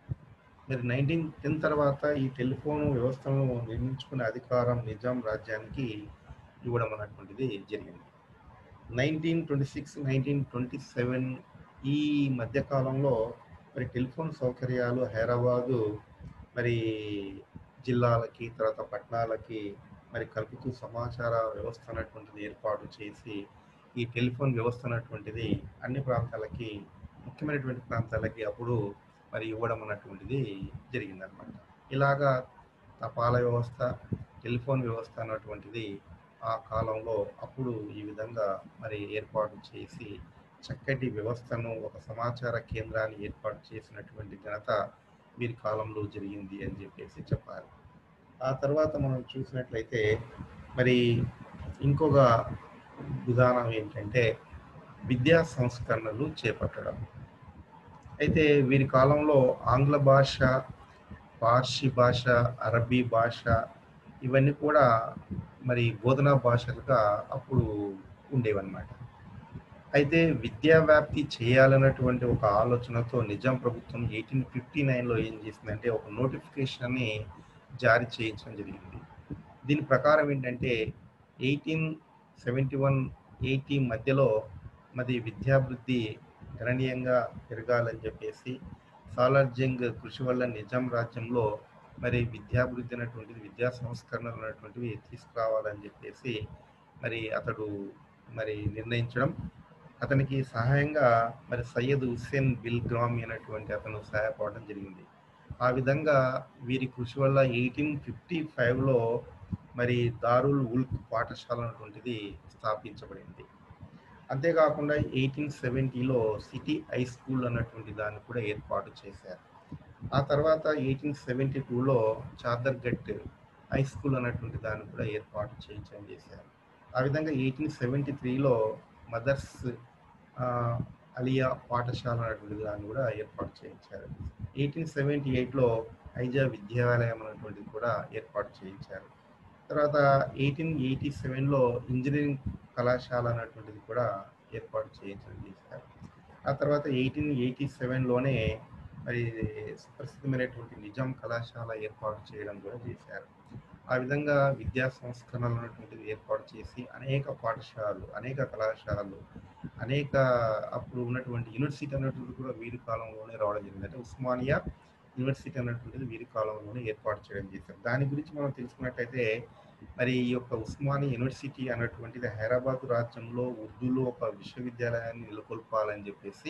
A: మరి నైన్టీన్ టెన్ తర్వాత ఈ టెలిఫోన్ వ్యవస్థను నిర్మించుకునే అధికారం నిజాం రాజ్యానికి ఇవ్వడం అన్నటువంటిది జరిగింది nineteen twenty six nineteen twenty seven ఈ మధ్యకాలంలో మరి టెలిఫోన్ సౌకర్యాలు హైదరాబాదు మరి జిల్లాలకి తర్వాత పట్టణాలకి మరి కలుపుతూ సమాచార వ్యవస్థ అనేటువంటిది ఏర్పాటు చేసి ఈ టెలిఫోన్ వ్యవస్థ అనేటువంటిది అన్ని ప్రాంతాలకి ముఖ్యమైనటువంటి ప్రాంతాలకి అప్పుడు మరి ఇవ్వడం అన్నటువంటిది జరిగిందనమాట ఇలాగా తపాలా వ్యవస్థ టెలిఫోన్ వ్యవస్థ అన్నటువంటిది ఆ కాలంలో అప్పుడు ఈ విధంగా మరి ఏర్పాటు చేసి చక్కటి వ్యవస్థను ఒక సమాచార కేంద్రాన్ని ఏర్పాటు చేసినటువంటి ఘనత వీరి కాలంలో జరిగింది అని చెప్పేసి చెప్పాలి ఆ తర్వాత మనం చూసినట్లయితే మరి ఇంకొక విధానం ఏంటంటే విద్యా సంస్కరణలు చేపట్టడం అయితే వీరి కాలంలో ఆంగ్ల భాష పార్సీ భాష అరబీ భాష ఇవన్నీ కూడా మరి బోధనా భాషలుగా అప్పుడు ఉండేవన్నమాట అయితే విద్యా వ్యాప్తి చేయాలన్నటువంటి ఒక ఆలోచనతో నిజాం ప్రభుత్వం ఎయిటీన్ ఫిఫ్టీ నైన్లో ఏం చేసిందంటే ఒక నోటిఫికేషన్ని జారీ చేయించడం జరిగింది దీని ప్రకారం ఏంటంటే ఎయిటీన్ సెవెంటీ వన్ ఎయిటీ మధ్యలో మరి విద్యాభివృద్ధి గణనీయంగా పెరగాలని చెప్పేసి సాలార్జంగ్ కృషి వల్ల నిజాం రాజ్యంలో మరి విద్యాభివృద్ధి అనేటువంటిది విద్యా సంస్కరణలు అనేటువంటివి తీసుకురావాలని చెప్పేసి మరి అతడు మరి నిర్ణయించడం అతనికి సహాయంగా మరి సయ్యద్ హుస్సేన్ బిల్ గ్రామి అనేటువంటి అతను సహాయపడడం జరిగింది ఆ విధంగా వీరి కృషి వల్ల ఎయిటీన్ ఫిఫ్టీ ఫైవ్లో మరి దారుల్ ఉల్క్ పాఠశాల అనేటువంటిది స్థాపించబడింది అంతేకాకుండా ఎయిటీన్ సెవెంటీలో సిటీ హై స్కూల్ అన్నటువంటి దాన్ని కూడా ఏర్పాటు చేశారు ఆ తర్వాత ఎయిటీన్ సెవెంటీ టూలో చాదర్గట్ హై స్కూల్ అన్నటువంటి దాన్ని కూడా ఏర్పాటు చేయించడం చేశారు ఆ విధంగా ఎయిటీన్ సెవెంటీ త్రీలో మదర్స్ అలియా పాఠశాల అనేటువంటి దాన్ని కూడా ఏర్పాటు చేయించారు ఎయిటీన్ సెవెంటీ ఎయిట్లో ఐజా విద్యాలయం అనేటువంటిది కూడా ఏర్పాటు చేయించారు తర్వాత ఎయిటీన్ ఎయిటీ సెవెన్లో ఇంజనీరింగ్ కళాశాల అన్నటువంటిది కూడా ఏర్పాటు చేయించడం చేశారు ఆ తర్వాత ఎయిటీన్ ఎయిటీ సెవెన్లోనే మరి సుప్రసిద్ధమైనటువంటి నిజాం కళాశాల ఏర్పాటు చేయడం కూడా చేశారు ఆ విధంగా విద్యా సంస్కరణలు అనేటువంటిది ఏర్పాటు చేసి అనేక పాఠశాలలు అనేక కళాశాలలు అనేక అప్పుడు ఉన్నటువంటి యూనివర్సిటీ అనేటువంటిది కూడా వీరి కాలంలోనే రావడం జరిగింది అంటే ఉస్మానియా యూనివర్సిటీ అనేటువంటిది వీరి కాలంలోనే ఏర్పాటు చేయడం చేశారు దాని గురించి మనం తెలుసుకున్నట్టయితే మరి ఈ యొక్క ఉస్మానియా యూనివర్సిటీ అనేటువంటిది హైదరాబాద్ రాజ్యంలో ఉర్దూలో ఒక విశ్వవిద్యాలయాన్ని నెలకొల్పాలని చెప్పేసి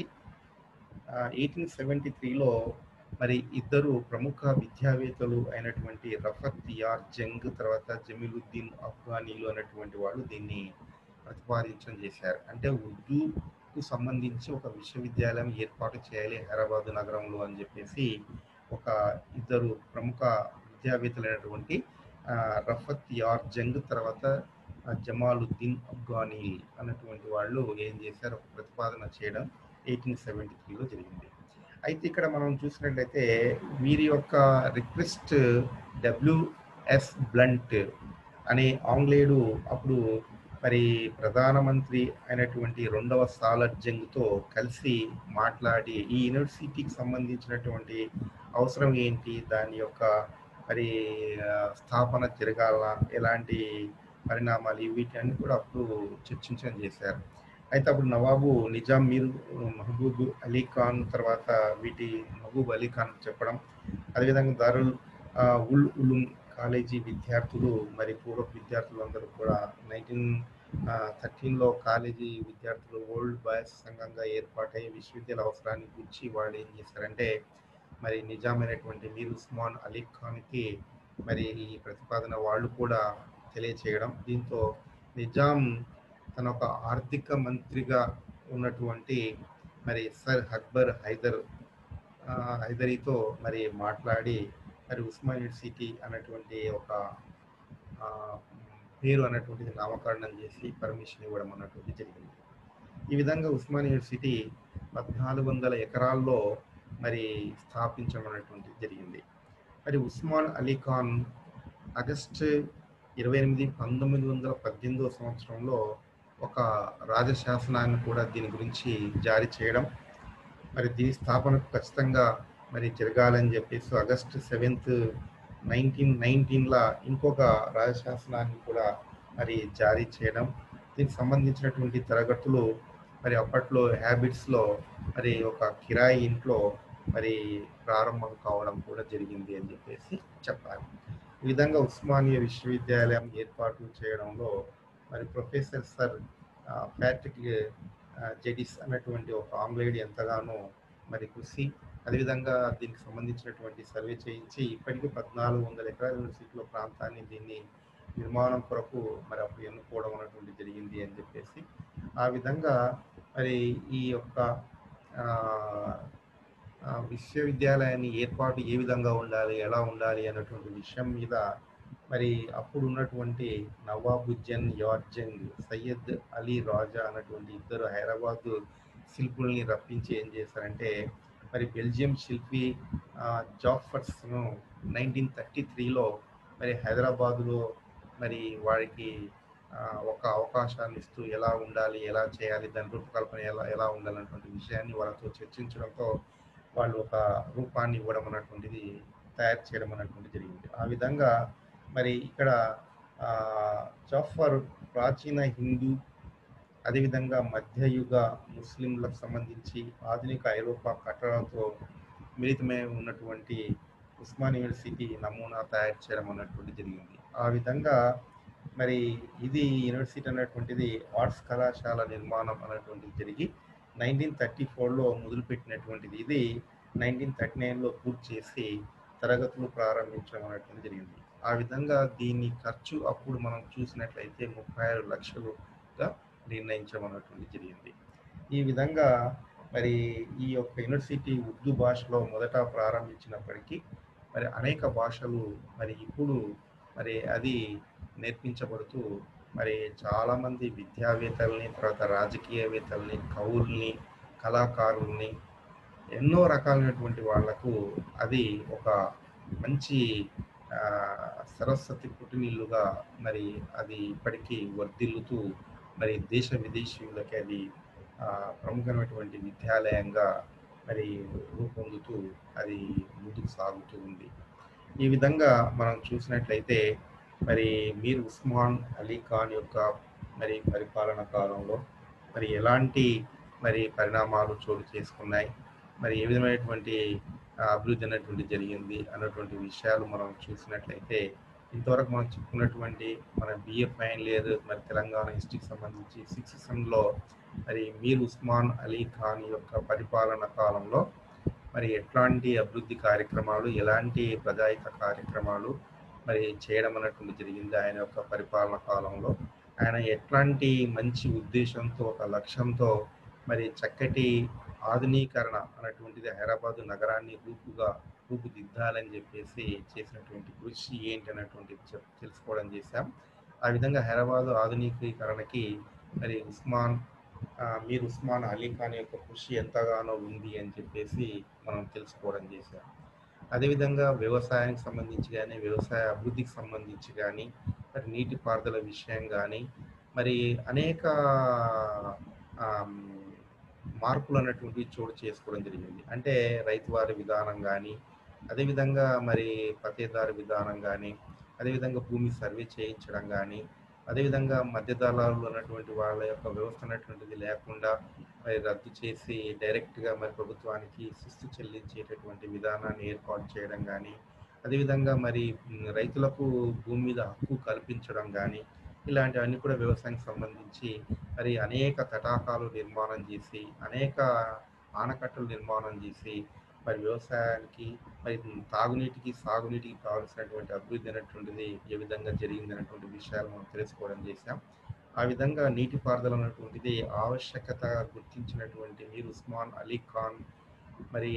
A: ఎయిటీన్ సెవెంటీ త్రీలో మరి ఇద్దరు ప్రముఖ విద్యావేత్తలు అయినటువంటి రఫత్ యార్ జంగ్ తర్వాత జమీలుద్దీన్ అఫ్ఘానీలు అనేటువంటి వాళ్ళు దీన్ని ప్రతిపాదించడం చేశారు అంటే ఉర్దూకు సంబంధించి ఒక విశ్వవిద్యాలయం ఏర్పాటు చేయాలి హైదరాబాద్ నగరంలో అని చెప్పేసి ఒక ఇద్దరు ప్రముఖ విద్యావేత్తలైనటువంటి రఫత్ యార్ జంగ్ తర్వాత జమాలుద్దీన్ అఫ్ఘానీ అన్నటువంటి వాళ్ళు ఏం చేశారు ఒక ప్రతిపాదన చేయడం ఎయిటీన్ సెవెంటీ త్రీలో జరిగింది అయితే ఇక్కడ మనం చూసినట్లయితే వీరి యొక్క రిక్వెస్ట్ డబ్ల్యూఎస్ బ్లంట్ అనే ఆంగ్లేయుడు అప్పుడు మరి ప్రధానమంత్రి అయినటువంటి రెండవ సాలర్ జంగ్తో కలిసి మాట్లాడి ఈ యూనివర్సిటీకి సంబంధించినటువంటి అవసరం ఏంటి దాని యొక్క మరి స్థాపన జరగాల ఎలాంటి పరిణామాలు వీటన్ని కూడా అప్పుడు చర్చించడం చేశారు అయితే అప్పుడు నవాబు నిజాం మీర్ మహబూబ్ అలీ ఖాన్ తర్వాత వీటి మహబూబ్ అలీ ఖాన్ చెప్పడం అదేవిధంగా దారుల్ ఉల్ ఉలుం కాలేజీ విద్యార్థులు మరి పూర్వ విద్యార్థులందరూ కూడా నైన్టీన్ థర్టీన్లో కాలేజీ విద్యార్థులు ఓల్డ్ బాయ్స్ సంఘంగా ఏర్పాటై విశ్వవిద్యాలయ అవసరాన్ని గురించి వాళ్ళు ఏం చేశారంటే మరి నిజామైనటువంటి మీర్ ఉస్మాన్ అలీ ఖాన్కి మరి ఈ ప్రతిపాదన వాళ్ళు కూడా తెలియచేయడం దీంతో నిజాం తన ఒక ఆర్థిక మంత్రిగా ఉన్నటువంటి మరి సర్ అక్బర్ హైదర్ హైదరీతో మరి మాట్లాడి మరి ఉస్మాన్ యూనివర్సిటీ అనేటువంటి ఒక పేరు అనేటువంటిది నామకరణం చేసి పర్మిషన్ ఇవ్వడం అన్నటువంటి జరిగింది ఈ విధంగా ఉస్మాన్ యూనివర్సిటీ పద్నాలుగు వందల ఎకరాల్లో మరి స్థాపించడం అనేటువంటి జరిగింది మరి ఉస్మాన్ అలీ ఖాన్ ఆగస్టు ఇరవై ఎనిమిది పంతొమ్మిది వందల పద్దెనిమిదవ సంవత్సరంలో ఒక రాజశాసనాన్ని కూడా దీని గురించి జారీ చేయడం మరి దీని స్థాపనకు ఖచ్చితంగా మరి జరగాలని చెప్పేసి ఆగస్టు సెవెంత్ నైన్టీన్ నైన్టీన్లో ఇంకొక రాజశాసనాన్ని కూడా మరి జారీ చేయడం దీనికి సంబంధించినటువంటి తరగతులు మరి అప్పట్లో హ్యాబిట్స్లో మరి ఒక కిరాయి ఇంట్లో మరి ప్రారంభం కావడం కూడా జరిగింది అని చెప్పేసి చెప్పాలి ఈ విధంగా ఉస్మానియా విశ్వవిద్యాలయం ఏర్పాటు చేయడంలో మరి ప్రొఫెసర్ సర్ ప్యాట్రిక్ జెడిస్ అన్నటువంటి ఒక ఆంగ్లేయుడు ఎంతగానో మరి కృషి అదేవిధంగా దీనికి సంబంధించినటువంటి సర్వే చేయించి ఇప్పటికీ పద్నాలుగు వందల ఎకరాల యూనివర్సిటీలో ప్రాంతాన్ని దీన్ని నిర్మాణం కొరకు మరి అప్పుడు ఎన్నుకోవడం అనేటువంటి జరిగింది అని చెప్పేసి ఆ విధంగా మరి ఈ యొక్క విశ్వవిద్యాలయాన్ని ఏర్పాటు ఏ విధంగా ఉండాలి ఎలా ఉండాలి అన్నటువంటి విషయం మీద మరి అప్పుడు ఉన్నటువంటి నవాబుజ్జన్ యార్జంగ్ సయ్యద్ అలీ రాజా అన్నటువంటి ఇద్దరు హైదరాబాద్ శిల్పుల్ని రప్పించి ఏం చేశారంటే మరి బెల్జియం శిల్పి జాఫర్స్ను నైన్టీన్ థర్టీ త్రీలో మరి హైదరాబాదులో మరి వారికి ఒక అవకాశాన్ని ఇస్తూ ఎలా ఉండాలి ఎలా చేయాలి దాని రూపకల్పన ఎలా ఎలా ఉండాలన్నటువంటి విషయాన్ని వాళ్ళతో చర్చించడంతో వాళ్ళు ఒక రూపాన్ని ఇవ్వడం అన్నటువంటిది తయారు చేయడం అన్నటువంటి జరిగింది ఆ విధంగా మరి ఇక్కడ జాఫర్ ప్రాచీన హిందూ అదేవిధంగా మధ్యయుగ ముస్లింలకు సంబంధించి ఆధునిక ఐరోపా కట్టడాలతో మిళితమై ఉన్నటువంటి ఉస్మాన్ యూనివర్సిటీ నమూనా తయారు చేయడం అన్నటువంటి జరిగింది ఆ విధంగా మరి ఇది యూనివర్సిటీ అనేటువంటిది ఆర్ట్స్ కళాశాల నిర్మాణం అనేటువంటిది జరిగి నైన్టీన్ థర్టీ ఫోర్లో మొదలుపెట్టినటువంటిది ఇది నైన్టీన్ థర్టీ నైన్లో పూర్తి చేసి తరగతులు ప్రారంభించడం అనేటువంటి జరిగింది ఆ విధంగా దీని ఖర్చు అప్పుడు మనం చూసినట్లయితే ముప్పై ఆరు లక్షలుగా నిర్ణయించడం అనేటువంటి జరిగింది ఈ విధంగా మరి ఈ యొక్క యూనివర్సిటీ ఉర్దూ భాషలో మొదట ప్రారంభించినప్పటికీ మరి అనేక భాషలు మరి ఇప్పుడు మరి అది నేర్పించబడుతూ మరి చాలామంది విద్యావేత్తల్ని తర్వాత రాజకీయవేత్తల్ని కవుల్ని కళాకారుల్ని ఎన్నో రకాలైనటువంటి వాళ్లకు అది ఒక మంచి ఆ, సరస్వతి పుట్టినిల్లుగా మరి అది ఇప్పటికీ వర్ధిల్లుతూ మరి దేశ విదేశీయులకి అది ఆ, ప్రముఖమైనటువంటి విద్యాలయంగా మరి రూపొందుతూ అది ముందుకు సాగుతూ ఉంది ఈ విధంగా మనం చూసినట్లయితే మరి మీర్ ఉస్మాన్ అలీ ఖాన్ యొక్క మరి పరిపాలన కాలంలో మరి ఎలాంటి మరి పరిణామాలు చోటు చేసుకున్నాయి మరి ఏ విధమైనటువంటి ఆ, అభివృద్ధి అనేటువంటి జరిగింది అన్నటువంటి విషయాలు మనం చూసినట్లయితే ఇంతవరకు మనం చెప్పుకున్నటువంటి మన బిఏ ఫైనల్ ఇయర్ మరి తెలంగాణ హిస్టరీకి సంబంధించి సిక్స్త్ సెమ్లో మరి మీర్ ఉస్మాన్ అలీ ఖాన్ యొక్క పరిపాలన కాలంలో మరి ఎట్లాంటి అభివృద్ధి కార్యక్రమాలు ఎలాంటి ప్రజాహిత కార్యక్రమాలు మరి చేయడం అన్నటువంటి జరిగింది ఆయన యొక్క పరిపాలన కాలంలో ఆయన ఎట్లాంటి మంచి ఉద్దేశంతో ఒక లక్ష్యంతో మరి చక్కటి ఆధునీకరణ అన్నటువంటిది హైదరాబాదు నగరాన్ని రూపుగా రూపుదిద్దాలని చెప్పేసి చేసినటువంటి కృషి ఏంటి అన్నటువంటిది చెప్- తెలుసుకోవడం చేశాం ఆ విధంగా హైదరాబాదు ఆధునికీకరణకి మరి ఉస్మాన్ ఆ, మీర్ ఉస్మాన్ అలీ ఖాన్ యొక్క కృషి ఎంతగానో ఉంది అని చెప్పేసి మనం తెలుసుకోవడం చేశాం అదేవిధంగా వ్యవసాయానికి సంబంధించి కానీ వ్యవసాయ అభివృద్ధికి సంబంధించి కానీ మరి నీటిపారుదల విషయం కానీ మరి అనేక ఆమ్, మార్పులు అన్నటువంటివి చోటు చేసుకోవడం జరిగింది అంటే రైతువారి విధానం కానీ అదేవిధంగా మరి పతేదారు విధానం కానీ అదేవిధంగా భూమి సర్వే చేయించడం కానీ అదేవిధంగా మధ్య దళారులు అన్నటువంటి వాళ్ళ యొక్క వ్యవస్థ అన్నటువంటిది లేకుండా మరి రద్దు చేసి డైరెక్ట్గా మరి ప్రభుత్వానికి శిస్తు చెల్లించేటటువంటి విధానాన్ని ఏర్పాటు చేయడం కానీ అదేవిధంగా మరి మ్, రైతులకు భూమి మీద హక్కు కల్పించడం కానీ ఇలాంటివన్నీ కూడా వ్యవసాయానికి సంబంధించి మరి అనేక తటాకాలు నిర్మాణం చేసి అనేక ఆనకట్టలు నిర్మాణం చేసి మరి వ్యవసాయానికి మరి తాగునీటికి సాగునీటికి కావాల్సినటువంటి అభివృద్ధి అనేటువంటిది ఏ విధంగా జరిగింది అనేటువంటి విషయాలు మనం తెలుసుకోవడం చేశాం ఆ విధంగా నీటిపారుదల అనేటువంటిది ఆవశ్యకత గుర్తించినటువంటి మీర్ ఉస్మాన్ అలీ ఖాన్ మరి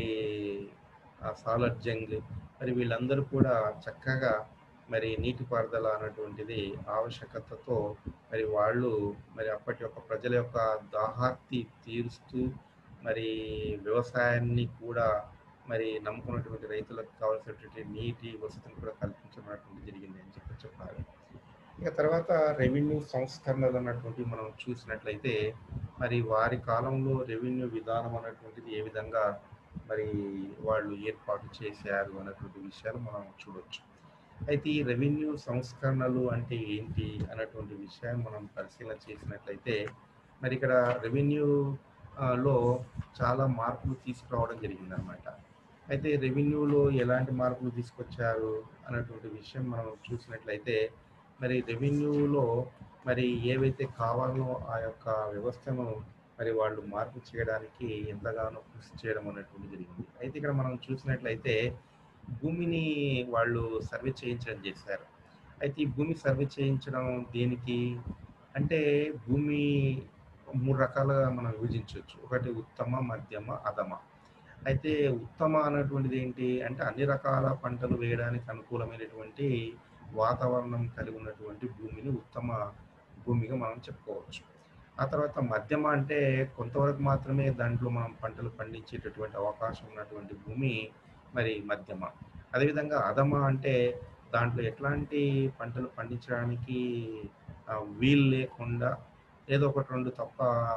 A: ఆ సాలర్ జంగ్ మరి వీళ్ళందరూ కూడా చక్కగా మరి నీటిపారుదల అనేటువంటిది ఆవశ్యకతతో మరి వాళ్ళు మరి అప్పటి యొక్క ప్రజల యొక్క దాహార్తి తీరుస్తూ మరి వ్యవసాయాన్ని కూడా మరి నమ్ముకున్నటువంటి రైతులకు కావాల్సినటువంటి నీటి వసతిని కూడా కల్పించడం జరిగింది అని చెప్పి చెప్పారు ఇక తర్వాత రెవెన్యూ సంస్కరణలు అన్నటువంటి మనం చూసినట్లయితే మరి వారి కాలంలో రెవెన్యూ విధానం అన్నటువంటిది ఏ విధంగా మరి వాళ్ళు ఏర్పాటు చేశారు అన్నటువంటి విషయాలు మనం చూడొచ్చు అయితే ఈ రెవెన్యూ సంస్కరణలు అంటే ఏంటి అన్నటువంటి విషయాన్ని మనం పరిశీలన చేసినట్లయితే మరి ఇక్కడ రెవెన్యూ ఆ, లో చాలా మార్పులు తీసుకురావడం జరిగింది అనమాట అయితే రెవెన్యూలో ఎలాంటి మార్పులు తీసుకొచ్చారు అన్నటువంటి విషయం మనం చూసినట్లయితే మరి రెవెన్యూలో మరి ఏవైతే కావాలో ఆ యొక్క వ్యవస్థను మరి వాళ్ళు మార్పు చేయడానికి ఎంతగానో కృషి చేయడం అనేటువంటి జరిగింది అయితే ఇక్కడ మనం చూసినట్లయితే భూమిని వాళ్ళు సర్వే చేయించడం చేశారు అయితే ఈ భూమి సర్వే చేయించడం దేనికి అంటే భూమి మూడు రకాలుగా మనం విభజించవచ్చు ఒకటి ఉత్తమ మధ్యమ అధమ అయితే ఉత్తమ అన్నటువంటిది ఏంటి అంటే అన్ని రకాల పంటలు వేయడానికి అనుకూలమైనటువంటి వాతావరణం కలిగి ఉన్నటువంటి భూమిని ఉత్తమ భూమిగా మనం చెప్పుకోవచ్చు ఆ తర్వాత మధ్యమ అంటే కొంతవరకు మాత్రమే దాంట్లో మనం పంటలు పండించేటటువంటి అవకాశం ఉన్నటువంటి భూమి మరి మధ్యమ అదేవిధంగా అధమ అంటే దాంట్లో ఎట్లాంటి పంటలు పండించడానికి ఆ, వీలు లేకుండా ఏదో ఒకటి రెండు తప్ప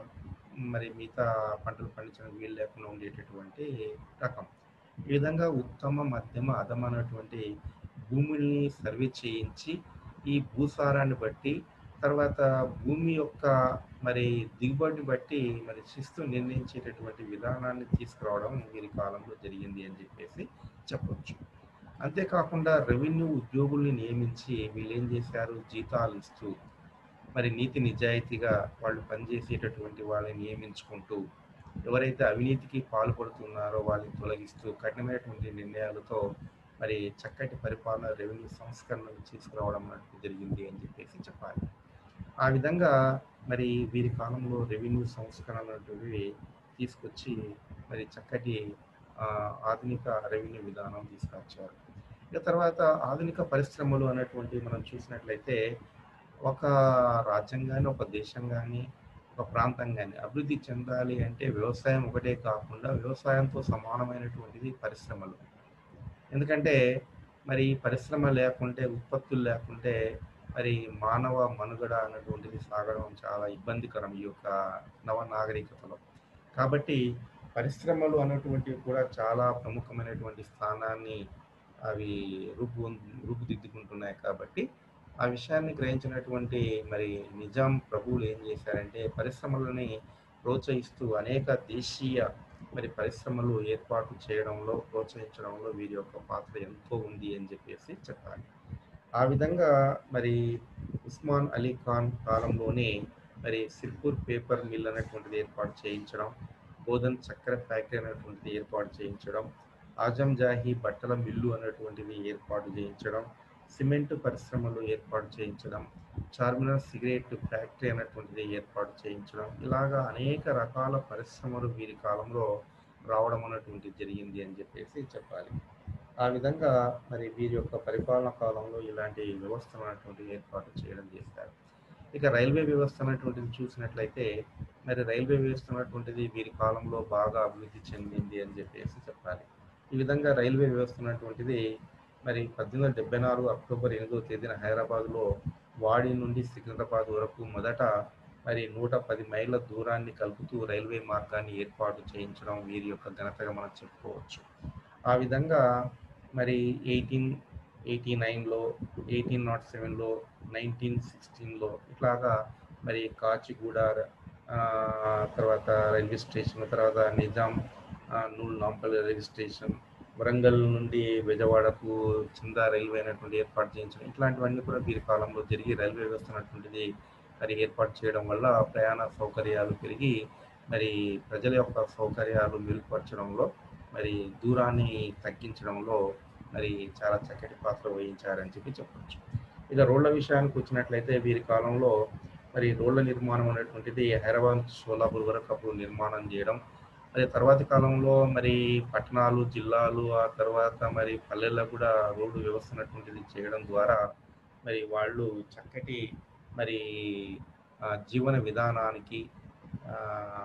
A: మరి మిగతా పంటలు పండించడానికి వీలు లేకుండా ఉండేటటువంటి రకం ఈ విధంగా ఉత్తమ మధ్యమ అధమ అనేటువంటి భూముల్ని సర్వే చేయించి ఈ భూసారాన్ని బట్టి తర్వాత భూమి యొక్క మరి దిగుబడిని బట్టి మరి శిస్తు నిర్ణయించేటటువంటి విధానాన్ని తీసుకురావడం వీరి కాలంలో జరిగింది అని చెప్పేసి చెప్పొచ్చు అంతేకాకుండా రెవెన్యూ ఉద్యోగుల్ని నియమించి వీళ్ళు ఏం చేశారు జీతాలు ఇస్తూ మరి నీతి నిజాయితీగా వాళ్ళు పనిచేసేటటువంటి వాళ్ళని నియమించుకుంటూ ఎవరైతే అవినీతికి పాల్పడుతున్నారో వాళ్ళని తొలగిస్తూ కఠినమైనటువంటి నిర్ణయాలతో మరి చక్కటి పరిపాలన రెవెన్యూ సంస్కరణలు తీసుకురావడం అనేది జరిగింది అని చెప్పేసి చెప్పాలి ఆ విధంగా మరి వీరి కాలంలో రెవెన్యూ సంస్కరణలు అనేటివి తీసుకొచ్చి మరి చక్కటి ఆ, ఆధునిక రెవెన్యూ విధానం తీసుకొచ్చారు ఇక తర్వాత ఆధునిక పరిశ్రమలు అనేటువంటి మనం చూసినట్లయితే ఒక రాజ్యం కానీ ఒక దేశం కానీ ఒక ప్రాంతం కానీ అభివృద్ధి చెందాలి అంటే వ్యవసాయం ఒకటే కాకుండా వ్యవసాయంతో సమానమైనటువంటిది పరిశ్రమలు ఎందుకంటే మరి పరిశ్రమ లేకుంటే ఉత్పత్తులు లేకుంటే మరి మానవ మనుగడ అన్నటువంటిది సాగడం చాలా ఇబ్బందికరం ఈ యొక్క నవ నాగరికతలో కాబట్టి పరిశ్రమలు అనేటువంటివి కూడా చాలా ప్రముఖమైనటువంటి స్థానాన్ని అవి రూపు రూపుదిద్దుకుంటున్నాయి కాబట్టి ఆ విషయాన్ని గ్రహించినటువంటి మరి నిజాం ప్రభువులు ఏం చేశారంటే పరిశ్రమలని ప్రోత్సహిస్తూ అనేక దేశీయ మరి పరిశ్రమలు ఏర్పాటు చేయడంలో ప్రోత్సహించడంలో వీరి యొక్క పాత్ర ఎంతో ఉంది అని చెప్పేసి చెప్పాలి ఆ విధంగా మరి ఉస్మాన్ అలీ ఖాన్ కాలంలోనే మరి సిర్పూర్ పేపర్ మిల్ అనేటువంటిది ఏర్పాటు చేయించడం బోధన్ చక్కెర ఫ్యాక్టరీ అనేటువంటిది ఏర్పాటు చేయించడం ఆజం జాహీ బట్టల మిల్లు అనేటువంటిది ఏర్పాటు చేయించడం సిమెంట్ పరిశ్రమలు ఏర్పాటు చేయించడం చార్మినార్ సిగరెట్ ఫ్యాక్టరీ అనేటువంటిది ఏర్పాటు చేయించడం ఇలాగా అనేక రకాల పరిశ్రమలు వీరి కాలంలో రావడం అనేటువంటిది జరిగింది అని చెప్పేసి చెప్పాలి ఆ విధంగా మరి వీరి యొక్క పరిపాలన కాలంలో ఇలాంటి వ్యవస్థను అనేటువంటిది ఏర్పాటు చేయడం చేశారు ఇక రైల్వే వ్యవస్థ అనేటువంటిది చూసినట్లయితే మరి రైల్వే వ్యవస్థ అనేటువంటిది వీరి కాలంలో బాగా అభివృద్ధి చెందింది అని చెప్పేసి చెప్పాలి ఈ విధంగా రైల్వే వ్యవస్థ అనేటువంటిది మరి పద్దెనిమిది వందల డెబ్బై నాలుగు అక్టోబర్ ఎనిమిదవ తేదీన హైదరాబాద్లో వాడి నుండి సికింద్రాబాద్ వరకు మొదట మరి నూట పది మైళ్ళ దూరాన్ని కలుపుతూ రైల్వే మార్గాన్ని ఏర్పాటు చేయించడం వీరి యొక్క ఘనతగా మనం చెప్పుకోవచ్చు ఆ విధంగా మరి ఎయిటీన్ ఎయిటీ నైన్లో ఎయిటీన్ నాట్ సెవెన్లో నైన్టీన్ సిక్స్టీన్లో ఇట్లాగా మరి కాచిగూడ ఆ, తర్వాత రైల్వే స్టేషన్ తర్వాత నిజాం ఆ, నూల్ నాంపల్లి రైల్వే స్టేషన్ వరంగల్ నుండి బెజవాడకు చిందా రైల్వే అనేటువంటి ఏర్పాటు చేయించడం ఇట్లాంటివన్నీ కూడా వీరి కాలంలో జరిగి రైల్వే వ్యవస్థ అనేటువంటిది మరి ఏర్పాటు చేయడం వల్ల ప్రయాణ సౌకర్యాలు పెరిగి మరి ప్రజల యొక్క సౌకర్యాలు మెరుగుపరచడంలో మరి దూరాన్ని తగ్గించడంలో మరి చాలా చక్కటి పాత్ర వహించారని చెప్పి చెప్పవచ్చు ఇక రోడ్ల విషయానికి వచ్చినట్లయితే వీరి కాలంలో మరి రోడ్ల నిర్మాణం అనేటువంటిది హైదరాబాద్ నుంచి సోలాపూర్ వరకు అప్పుడు నిర్మాణం చేయడం మరి తర్వాతి కాలంలో మరి పట్టణాలు జిల్లాలు ఆ తర్వాత మరి పల్లెల్లో కూడా రోడ్డు వ్యవస్థ అనేటువంటిది చేయడం ద్వారా మరి వాళ్ళు చక్కటి మరి ఆ, జీవన విధానానికి ఆ,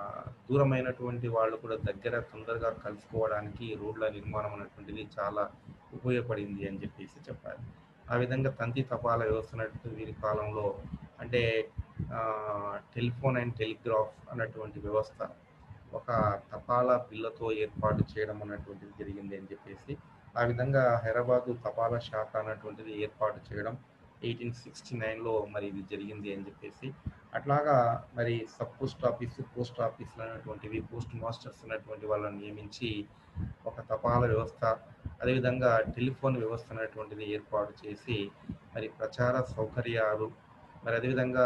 A: దూరమైనటువంటి వాళ్ళు కూడా దగ్గర తొందరగా కలుసుకోవడానికి రోడ్ల నిర్మాణం అనేటువంటిది చాలా ఉపయోగపడింది అని చెప్పేసి చెప్పాలి ఆ విధంగా తంతి తపాల వ్యవస్థ అనేటువంటి వీరి కాలంలో అంటే ఆ, టెలిఫోన్ అండ్ టెలిగ్రాఫ్ అన్నటువంటి వ్యవస్థ ఒక తపాలా బిల్లతో ఏర్పాటు చేయడం అన్నటువంటిది జరిగింది అని చెప్పేసి ఆ విధంగా హైదరాబాదు తపాలా శాఖ అన్నటువంటిది ఏర్పాటు చేయడం ఎయిటీన్ సిక్స్టీ నైన్లో మరి ఇది జరిగింది అని చెప్పేసి అట్లాగా మరి సబ్ పోస్ట్ ఆఫీస్ పోస్ట్ ఆఫీసులు అనేటువంటివి పోస్ట్ మాస్టర్స్ అనేటువంటి వాళ్ళని నియమించి ఒక తపాలా వ్యవస్థ అదేవిధంగా టెలిఫోన్ వ్యవస్థ అనేటువంటిది ఏర్పాటు చేసి మరి ప్రచార సౌకర్యాలు మరి అదేవిధంగా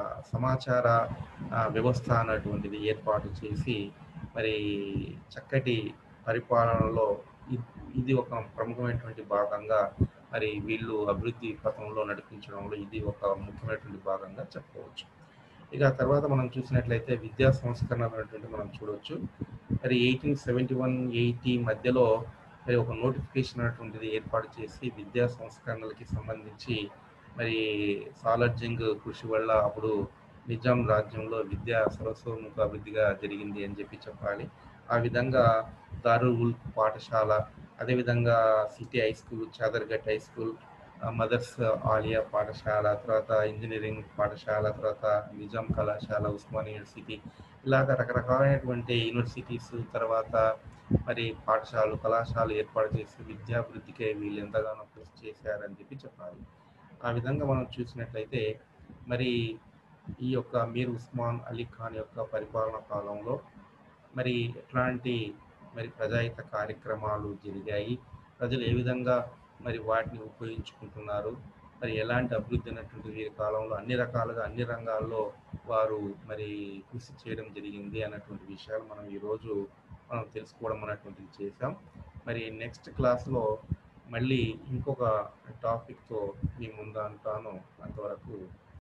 A: సమాచార ఆ, వ్యవస్థ అన్నటువంటిది ఏర్పాటు చేసి మరి చక్కటి పరిపాలనలో ఇ- ఇది ఒక ప్రముఖమైనటువంటి భాగంగా మరి వీళ్ళు అభివృద్ధి పథంలో నడిపించడంలో ఇది ఒక ముఖ్యమైనటువంటి భాగంగా చెప్పుకోవచ్చు ఇక తర్వాత మనం చూసినట్లయితే విద్యా సంస్కరణ అనేటువంటి మనం చూడవచ్చు మరి ఎయిటీన్ సెవెంటీ వన్ ఎయిటీ మధ్యలో మరి ఒక నోటిఫికేషన్ అనేటువంటిది ఏర్పాటు చేసి విద్యా సంస్కరణలకి సంబంధించి మరి సాలర్జింగ్ కృషి వల్ల అప్పుడు నిజాం రాజ్యంలో విద్యా సరస్వముఖ అభివృద్ధిగా జరిగింది అని చెప్పి చెప్పాలి ఆ విధంగా దారుల్ ఉల్ పాఠశాల అదేవిధంగా city high school Chaderghat high school ఆ, మదర్స్ ఆలియా పాఠశాల తర్వాత ఇంజనీరింగ్ పాఠశాల తర్వాత నిజాం కళాశాల ఉస్మాన్ యూనివర్సిటీ ఇలాగ రకరకాలైనటువంటి యూనివర్సిటీస్ తర్వాత మరి పాఠశాలలు కళాశాలలు ఏర్పాటు చేసి విద్యాభివృద్ధికి వీళ్ళు ఎంతగానో కృషి చేశారని చెప్పి చెప్పాలి ఆ విధంగా మనం చూసినట్లయితే మరి ఈ యొక్క మీర్ ఉస్మాన్ అలీ ఖాన్ యొక్క పరిపాలన కాలంలో మరి ఎట్లాంటి మరి ప్రజాహిత కార్యక్రమాలు జరిగాయి ప్రజలు ఏ విధంగా మరి వాటిని ఉపయోగించుకుంటున్నారు మరి ఎలాంటి అభివృద్ధి అనేటువంటి వీరి కాలంలో అన్ని రకాలుగా అన్ని రంగాల్లో వారు మరి కృషి చేయడం జరిగింది అన్నటువంటి విషయాలు మనం ఈరోజు మనం తెలుసుకోవడం అనేటువంటిది చేసాం మరి నెక్స్ట్ క్లాస్లో మళ్ళీ ఇంకొక టాపిక్తో మీ ముందు అంటాను అంతవరకు